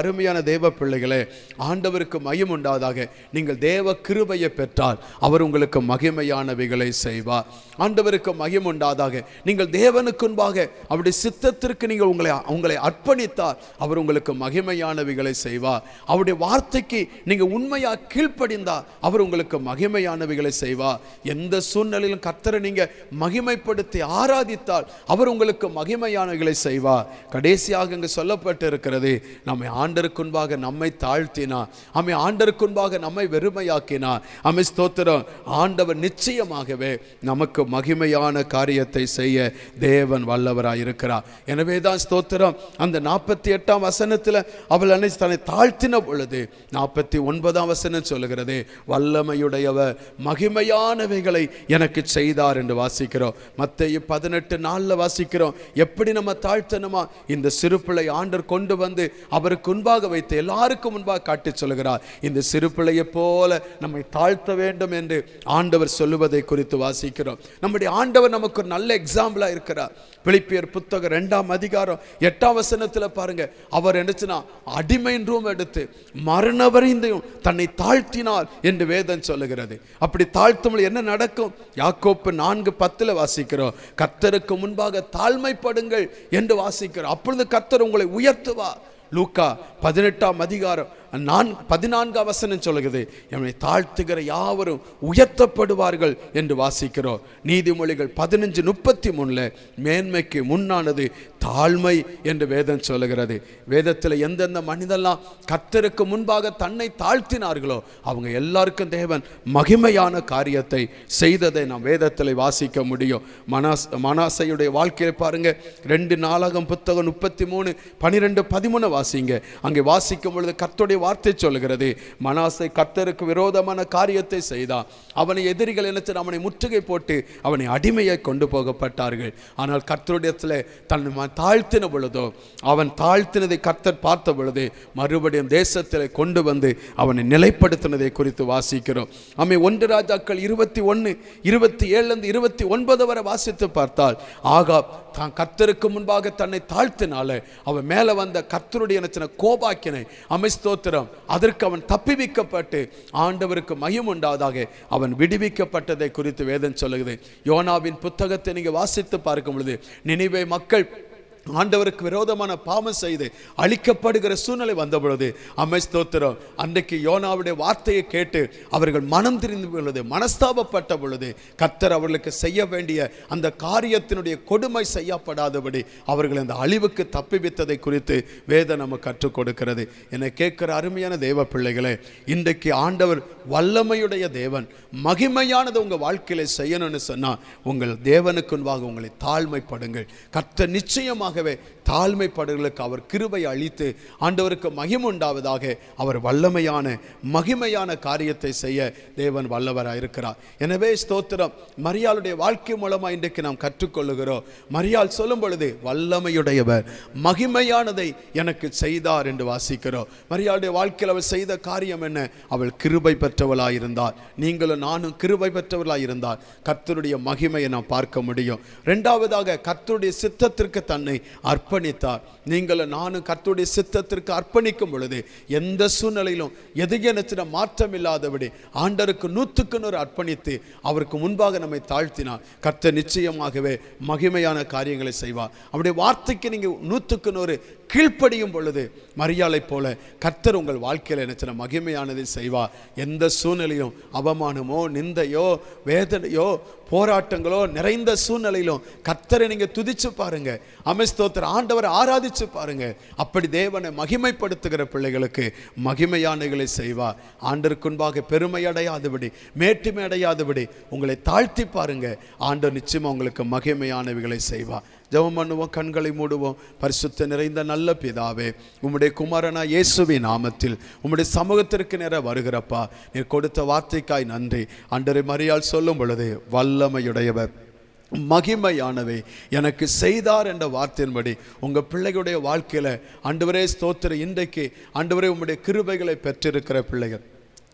அருமையான தேவ பிள்ளைகளே ஆண்டவருக்கு மயம் உண்டாதாக நீங்கள் தேவ கிருபையை பெற்றால் அவர் உங்களுக்கு மகிமையானவைகளை செய்வார் ஆண்டவருக்கு மகிம் உண்டாதாக நீங்கள் தேவனுக்குன்பாக அவருடைய சித்தத்திற்கு நீங்கள் உங்களை உங்களை அர்ப்பணித்தால் அவர் உங்களுக்கு மகிமையானவைகளை செய்வார் அவருடைய வார்த்தைக்கு நீங்க உண்மையா கீழ்ப்படிந்தால் அவர் உங்களுக்கு மகிமையானவைகளை செய்வார் எந்த சூழ்நிலையிலும் கர்த்தரை நீங்க மகிமைப்படுத்தி ஆராதித்தால் அவர் உங்களுக்கு மகிமையானவைகளை செய்வார் கடைசியாக இங்கு சொல்லப்பட்டு இருக்கிறது நம்மை ஆண்டருக்குன்பாக நம்மை தாழ்த்தினா அம்மை ஆண்டருக்குன்பாக நம்மை வெறுமையாக்கினா அம்மை ஸ்தோத்திரம் ஆண்டவர் நிச்சயமாகவே நமக்கு மகிமையான காரியத்தை செய்ய தேவன் வல்லவராய் இருக்கிறார் எனவே தான் ஸ்தோத்திரம் அந்த நாற்பத்தி எட்டாம் வசனத்தில் அவள் அன்னை தன்னை தாழ்த்தின பொழுது நாற்பத்தி ஒன்பதாம் வசனம் சொல்லுகிறது வல்லமையுடையவர் மகிமையானவைகளை எனக்கு செய்தார் என்று வாசிக்கிறோம் மத்திய பதினெட்டு நாளில் வாசிக்கிறோம் எப்படி நம்ம தாழ்த்தணுமா இந்த சிறு பிள்ளை ஆண்டர் கொண்டு வந்து அவருக்கு முன்பாக வைத்து எல்லாருக்கும் முன்பாக காட்டி சொல்லுகிறார் இந்த சிறு பிள்ளையை போல நம்மை தாழ்த்த வேண்டும் என்று ஆண்டவர் சொல்லுவதை குறித்து வாசிக்கிறோம் நம்முடைய ஆண்டவர் நமக்கு ஒரு நல்ல எக்ஸாம்பிளா இருக்கிறார் பிலிப்பியர் புத்தகம் ரெண்டாம் அதிகாரம் எட்டாம் வசனத்தில் பாருங்க அவர் என்னச்சுன்னா அடிமையின் ரூம் எடுத்து மரணவரைந்தையும் தன்னை தாழ்த்தினார் என்று வேதம் சொல்லுகிறது அப்படி தாழ்த்தும் என்ன நடக்கும் யாக்கோப்பு நான்கு பத்துல வாசிக்கிறோம் கர்த்தருக்கு முன்பாக தாழ்மைப்படுங்கள் என்று வாசிக்கிறோம் அப்பொழுது கர்த்தர் உங்களை உயர்த்துவார் லூக்கா பதினெட்டாம் அதிகாரம் நான் பதினான்காம் வசனம் சொல்லுகிறது என்னை தாழ்த்துகிற யாவரும் உயர்த்தப்படுவார்கள் என்று வாசிக்கிறோம் நீதிமொழிகள் பதினஞ்சு முப்பத்தி மூணுல மேன்மைக்கு முன்னானது தாழ்மை என்று வேதம் சொல்லுகிறது வேதத்தில் எந்தெந்த மனிதெல்லாம் கர்த்தருக்கு முன்பாக தன்னை தாழ்த்தினார்களோ அவங்க எல்லாருக்கும் தேவன் மகிமையான காரியத்தை செய்ததை நாம் வேதத்தில் வாசிக்க முடியும் மனாஸ் மனாசையுடைய வாழ்க்கையை பாருங்க ரெண்டு நாளாகம் புத்தகம் முப்பத்தி மூணு பனிரெண்டு பதிமூணு வாசிங்க அங்கே வாசிக்கும் பொழுது கர்த்தருடைய வார்த்தை சொல்லுகிறது மனாசை கர்த்தருக்கு விரோதமான காரியத்தை செய்தான் அவனை எதிரிகள் என்ன அவனை முற்றுகை போட்டு அவனை அடிமையை கொண்டு போகப்பட்டார்கள் ஆனால் கர்த்தருடையத்தில் தன்னை ம- தாழ்த்தின பொழுதோ அவன் தாழ்த்தினதை கர்த்தர் பார்த்த பொழுது மறுபடியும் தேசத்தில் கொண்டு வந்து அவனை நிலைப்படுத்தினதை குறித்து வாசிக்கிறோம் அவை ஒன்று ராஜாக்கள் இருபத்தி ஒன்று இருபத்தி ஏழுலேருந்து இருபத்தி ஒன்பது வரை வாசித்து பார்த்தால் ஆகா தான் கர்த்தருக்கு முன்பாக தன்னை தாழ்த்தினால அவன் மேலே வந்த கர்த்தருடைய நினைச்சின கோபாக்கினை அமைஸ்தோத்திரம் அதற்கு அவன் தப்பிவிக்கப்பட்டு ஆண்டவருக்கு மயம் உண்டாதாக அவன் விடுவிக்கப்பட்டதை குறித்து வேதம் சொல்லுகிறது யோனாவின் புத்தகத்தை நீங்க வாசித்து பார்க்கும் பொழுது நினைவே மக்கள் ஆண்டவருக்கு விரோதமான பாவம் செய்து அழிக்கப்படுகிற சூழ்நிலை வந்த பொழுது அம்மை ஸ்தோத்திரம் அன்றைக்கு யோனாவுடைய வார்த்தையை கேட்டு அவர்கள் மனம் திரிந்து பொழுது மனஸ்தாபப்பட்ட பொழுது கர்த்தர் அவர்களுக்கு செய்ய வேண்டிய அந்த காரியத்தினுடைய கொடுமை செய்யப்படாதபடி அவர்கள் அந்த அழிவுக்கு தப்பிவித்ததை குறித்து வேதம் நமக்கு கற்றுக் கொடுக்கிறது என்னை கேட்கிற அருமையான தேவ பிள்ளைகளே இன்றைக்கு ஆண்டவர் வல்லமையுடைய தேவன் மகிமையானது உங்க வாழ்க்கையில செய்யணும்னு சொன்னா உங்கள் தேவனுக்கு முன்பாக உங்களை தாழ்மைப்படுங்கள் கர்த்தர் நிச்சயமாகவே தாழ்மைப்படுகளுக்கு அவர் கிருபை அளித்து ஆண்டவருக்கு மகிமை உண்டாவதாக அவர் வல்லமையான மகிமையான காரியத்தை செய்ய தேவன் வல்லவராக இருக்கிறார் எனவே ஸ்தோத்திரம் மரியாளுடைய வாழ்க்கை மூலமாக இன்றைக்கு நாம் கற்றுக்கொள்ளுகிறோம் மரியாள் சொல்லும் பொழுது வல்லமையுடையவர் மகிமையானதை எனக்கு செய்தார் என்று வாசிக்கிறோம் மரியாளுடைய வாழ்க்கையில் அவள் செய்த காரியம் என்ன அவள் கிருபை பெற்றவளாய் இருந்தார் நீங்களும் நானும் கிருபை பெற்றவர்களாய் இருந்தால் கர்த்தருடைய மகிமையை நாம் பார்க்க முடியும் ரெண்டாவதாக கர்த்தருடைய சித்தத்திற்கு தன்னை அர்ப்பணித்தார் நீங்களும் நானும் கர்த்தருடைய சித்தத்திற்கு அர்ப்பணிக்கும் பொழுது எந்த சூழ்நிலையிலும் எதுகெனச்சின மாற்றம் இல்லாதபடி ஆண்டருக்கு நூற்றுக்கு நூறு அர்ப்பணித்து அவருக்கு முன்பாக நம்மை தாழ்த்தினார் கர்த்தர் நிச்சயமாகவே மகிமையான காரியங்களை செய்வார் அவருடைய வார்த்தைக்கு நீங்கள் நூற்றுக்கு நூறு கீழ்ப்படியும் பொழுது மரியாதை போல கர்த்தர் உங்கள் வாழ்க்கையில் நினைச்சின மகிமையானதை செய்வார் எந்த சூழ்நிலையும் அவமானமோ நிந்தையோ வேதனையோ போராட்டங்களோ நிறைந்த சூழ்நிலையிலும் கர்த்தரை நீங்க துதிச்சு பாருங்க அமிஸ்தோத்திர ஆண்டவரை ஆராதிச்சு பாருங்க அப்படி தேவனை மகிமைப்படுத்துகிற பிள்ளைகளுக்கு மகிமையானகளை செய்வார் ஆண்டருக்குன்பாக பெருமை அடையாதபடி மேட்டுமை அடையாதபடி உங்களை தாழ்த்தி பாருங்க ஆண்டவர் நிச்சயமா உங்களுக்கு மகிமையானவைகளை செய்வார் ஜெபம் பண்ணுவோம் கண்களை மூடுவோம் பரிசுத்த நிறைந்த நல்ல பிதாவே உம்முடைய குமாரனா இயேசுவின் நாமத்தில் உம்முடைய சமூகத்திற்கு நேர வருகிறப்பா நீர் கொடுத்த வார்த்தைக்காய் நன்றி அன்றரை மரியாள் சொல்லும் பொழுது வல்லமையுடையவர் மகிமையானவை எனக்கு செய்தார் என்ற வார்த்தையின்படி உங்க பிள்ளைகளுடைய வாழ்க்கையில ஆண்டவரே ஸ்தோத்திர இன்றைக்கு ஆண்டவரே உம்முடைய கிருபைகளை பெற்றிருக்கிற பிள்ளைகள்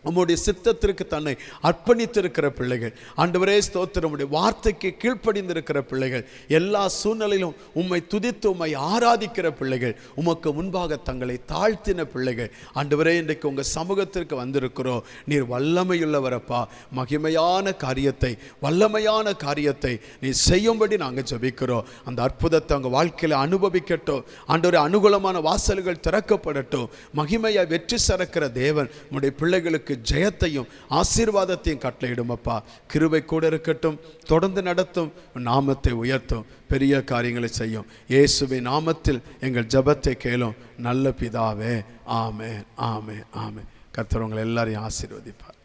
உம்முடைய சித்தத்திற்கு தன்னை அர்ப்பணித்திருக்கிற பிள்ளைகள் ஆண்டவரே ஸ்தோத்திரம் உம்முடைய வார்த்தைக்கு கீழ்ப்படிந்திருக்கிற பிள்ளைகள் எல்லா சூழ்நிலையிலும் உம்மை துதித்து உம்மை ஆராதிக்கிற பிள்ளைகள் உமக்கு முன்பாக தங்களை தாழ்த்தின பிள்ளைகள் ஆண்டவரே இன்றைக்கு உங்க சமூகத்திற்கு வந்திருக்கிறோம் நீர் வல்லமையுள்ளவரப்பா மகிமையான காரியத்தை வல்லமையான காரியத்தை நீ செய்யும்படி நாங்கள் ஜெபிக்கிறோம் அந்த அற்புதத்தை அவங்க வாழ்க்கையில் அனுபவிக்கட்டும் ஆண்டவரே அனுகூலமான வாசல்கள் திறக்கப்படட்டும் மகிமையை வெற்றி சரக்கிற தேவன் உம்முடைய பிள்ளைகளுக்கு ஜெயத்தையும் ஆசீர்வாதத்தையும் கட்டளையிடும் அப்பா கிருபை கூட இருக்கட்டும் தொடர்ந்து நடத்தும் உன் நாமத்தை உயர்த்தும் பெரிய காரியங்களை செய்யும் இயேசுவின் நாமத்தில் எங்கள் ஜெபத்தை கேளும் நல்ல பிதாவே ஆமே ஆமே ஆமே கர்த்தர் உங்களை எல்லாரையும் ஆசீர்வதிப்பார்